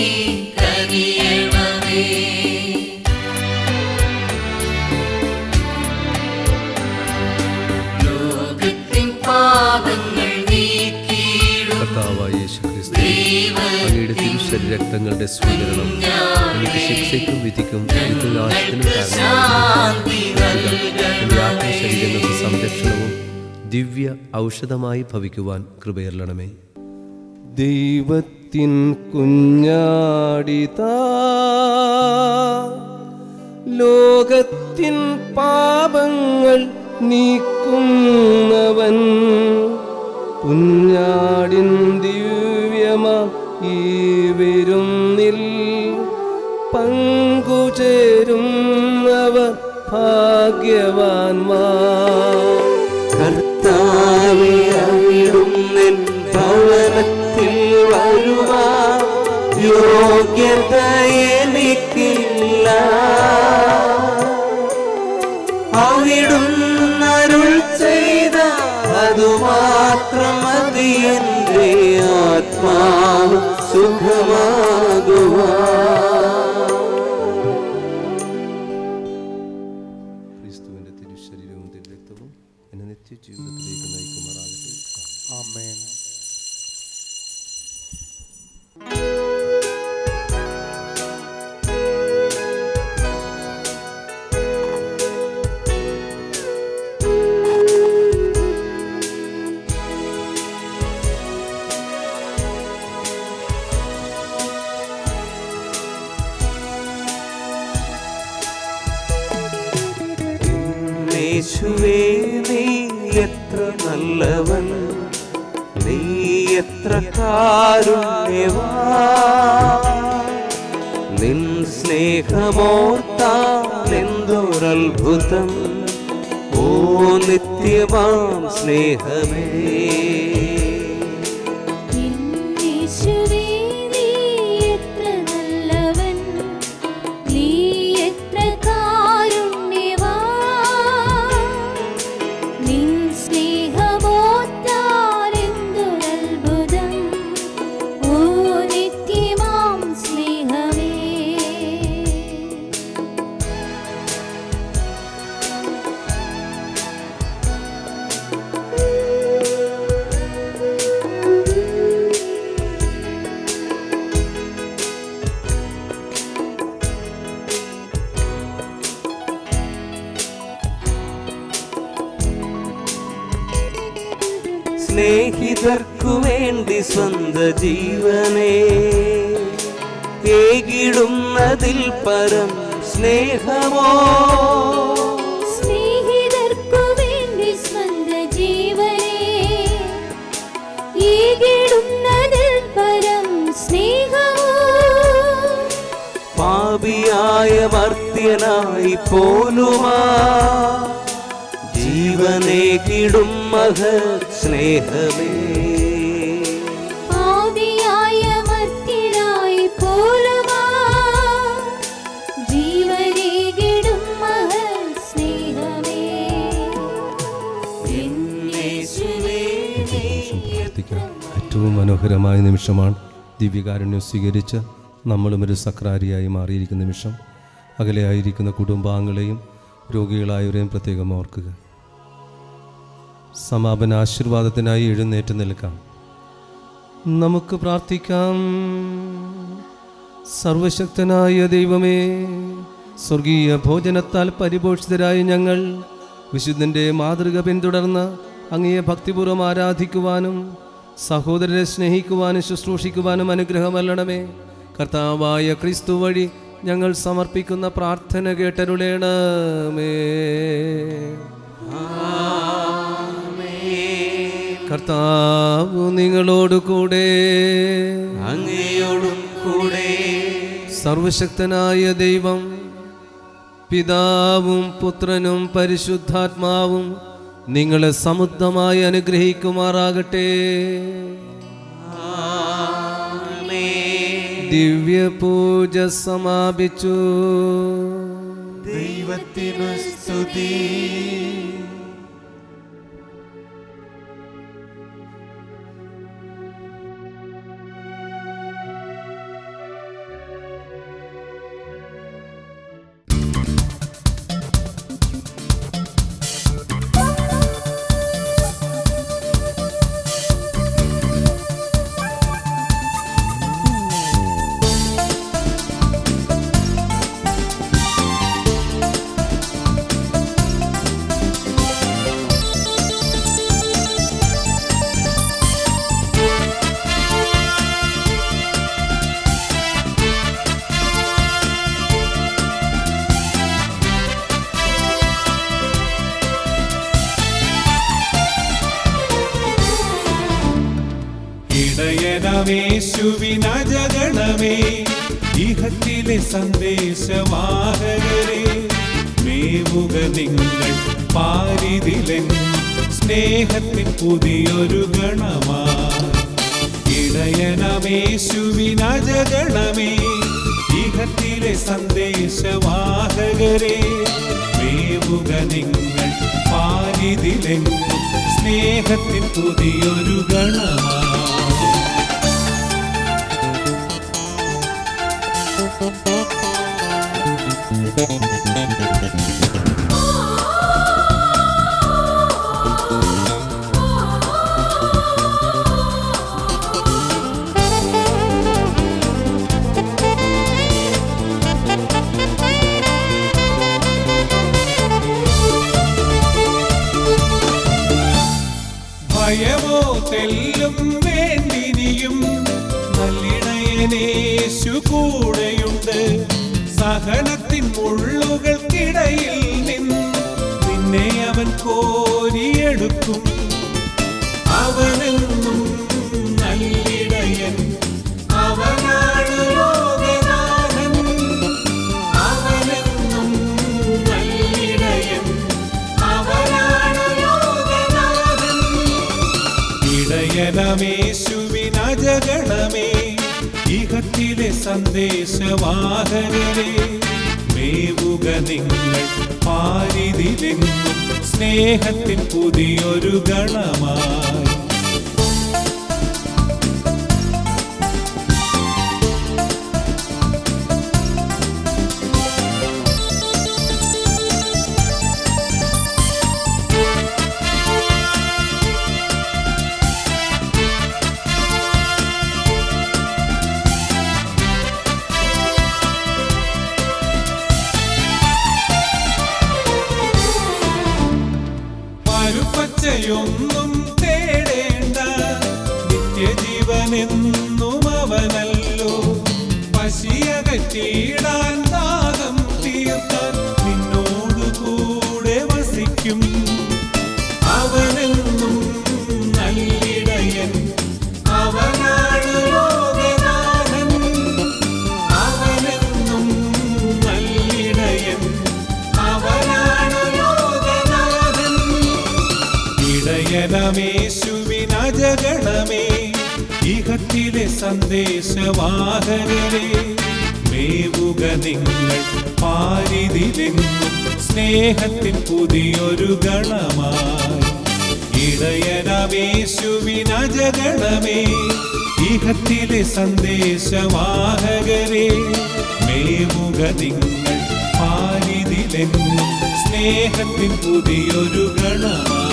കനിയണമേ ലോകത്തിൻ പാപങ്ങൾ നീക്കിയിടും കർത്താവായ യേശു ക്രിസ്തു അങ്ങയുടെ തിരുശരീര രക്തങ്ങളുടെ സ്വീകരണം എനിക്ക് ശിക്ഷയ്ക്കും വിധിക്കും വിധിനാശത്തിനും കാരണമാകുന്നു. എൻ്റെ ആത്മശരീരങ്ങൾക്ക് സംരക്ഷണവും ദിവ്യ ഔഷധമായി ഭവിക്കുവാൻ കൃപയരണമേ ദൈവത്തിൻ കുഞ്ഞാടിതാ ലോകത്തിൻ പാപങ്ങൾ നീക്കുന്നവൻ കുഞ്ഞാടിൻ ദിവ്യമാ ഈ വരുന്നിൽ പങ്കുചേരുന്നവർ ഭാഗ്യവാന്മാർ കർത്താവെ അവിടുന്നെൻ ഭവനത്തിൽ വരുവാ യോഗ്യത എനിക്കില്ല അവിടുന്നരുൾ ചെയ്ത അതുമാത്രം മതി എൻ്റെ ആത്മാവ് സുഖമാകുവാ ക്രിസ്തുവിന്റെ തിരുശരീരവും തിരുരക്തവും എന്നെ നിത്യജീവിതത്തിലേക്ക് നയിക്കുമാറാകട്ടെ ആമേൻ യേശുവേ നീ എത്ര നല്ലവൻ നീ എത്ര കാരുണ്യവാ നിൻ സ്നേഹമോർത്താൽ എന്തൊരത്ഭുതം ഓ നിത്യമാം സ്നേഹമേ യേശുവേ നീ എത്ര നല്ലവൻ നീ എത്ര കാരുണ്യവാൻ നിൻ സ്നേഹമോത്താൽ സ്നേഹിതർക്കു വേണ്ടി സ്വന്ത ജീവനെ ഏകിടുന്നതിൽ പരം സ്നേഹമോ സ്നേഹിതർക്കു വേണ്ടി സ്വന്ത ജീവനെ ഈകിടുന്നതിൽ പരം സ്നേഹമോ പാപിയായ മർത്യനായി പോലുമാ ജീവനെ കിടും മഹത് സ്നേഹമേ ആദിയായ മർത്യനായി പോലുമാ ജീവനേകിടും മഹത് സ്നേഹമേ എന്നേശുവേ നീ പ്രാർത്ഥിക്കാം ഏറ്റവും മനോഹരമായ നിമിഷമാണ് ദിവ്യകാരുണ്യം സ്വീകരിച്ച് നമ്മളും ഒരു സക്രാരിയായി മാറിയിരിക്കുന്ന നിമിഷം അകലെയായിരിക്കുന്ന കുടുംബാംഗങ്ങളെയും രോഗികളായവരെയും പ്രത്യേകം ഓർക്കുക സമാപന ആശീർവാദത്തിനായി എഴുന്നേറ്റ് നിൽക്കാം നമുക്ക് പ്രാർത്ഥിക്കാം സർവശക്തനായ ദൈവമേ സ്വർഗീയ ഭോജനത്താൽ പരിപോഷിതരായ ഞങ്ങൾ വിശുദ്ധൻ്റെ മാതൃക പിന്തുടർന്ന് അങ്ങയെ ഭക്തിപൂർവ്വം ആരാധിക്കുവാനും സഹോദരരെ സ്നേഹിക്കുവാനും ശുശ്രൂഷിക്കുവാനും അനുഗ്രഹമല്ലണമേ കർത്താവായ ക്രിസ്തു വഴി ഞങ്ങൾ സമർപ്പിക്കുന്ന പ്രാർത്ഥന കേട്ടരുളേണമേ കർത്താവ് നിങ്ങളോട് കൂടെ അങ്ങയോടും കൂടെ സർവശക്തനായ ദൈവം പിതാവും പുത്രനും പരിശുദ്ധാത്മാവും നിങ്ങളെ സമുദ്രമായി അനുഗ്രഹിക്കുമാറാകട്ടെ ദിവ്യപൂജ സമാപിച്ചു ദൈവത്തിനു സ്തുതി ഇടയനമേശുവിനജഗണമേ ഇഹത്തിലെ സന്ദേശവാഹകരെ മേവുക നിങ്ങൾ പാരിതിലൻ സ്നേഹത്തിൻ പുതിയൊരു ഗണമായി ഇടയനമേശുവിനജഗണമേ ഇഹത്തിലെ സന്ദേശവാഹകരെ മേവുക നിങ്ങൾ പാരിതിലൻ സ്നേഹത്തിൻ പുതിയൊരു ഗണമായി ഭയമോ തെല്ലും വേണ്ടിനിയും നല്ലിണയനേശു കൂടെയുണ്ട് സഹനത്തിൻ മുള്ളുകൾക്കിടയിൽ നിന്ന് നിന്നെ അവൻ കോരിയെടുക്കും അവനെന്നും നല്ലിടയൻ അവനാണ് ലോകനാഥൻ അവനെന്നും നല്ലിടയൻ അവനാണ് ലോകനാഥൻ ഇടയനമേശുവിനജഗണമേ ഇഹത്തിലെ സന്ദേശവാഹകരെ മേവുക നിങ്ങൾ പാരിതിലെങ്ങും സ്നേഹത്തിൻ പുതിയൊരു ഗണമായി പരുപ്പച്ചയൊന്നും തേടേണ്ട ഇടയനമേശുവിനജഗണമേ ഇഹത്തിലെ സന്ദേശവാഹകരെ മേവുക നിങ്ങൾ പാരിതിലെങ്ങും സ്നേഹത്തിൻ പുതിയൊരു ഗണമായി ഇടയനമേശുവിനജഗണമേ ഇഹത്തിലെ സന്ദേശവാഹകരെ മേവുക നിങ്ങൾ പാരിതിലെങ്ങും സ്നേഹത്തിൻ പുതിയൊരു ഗണമായി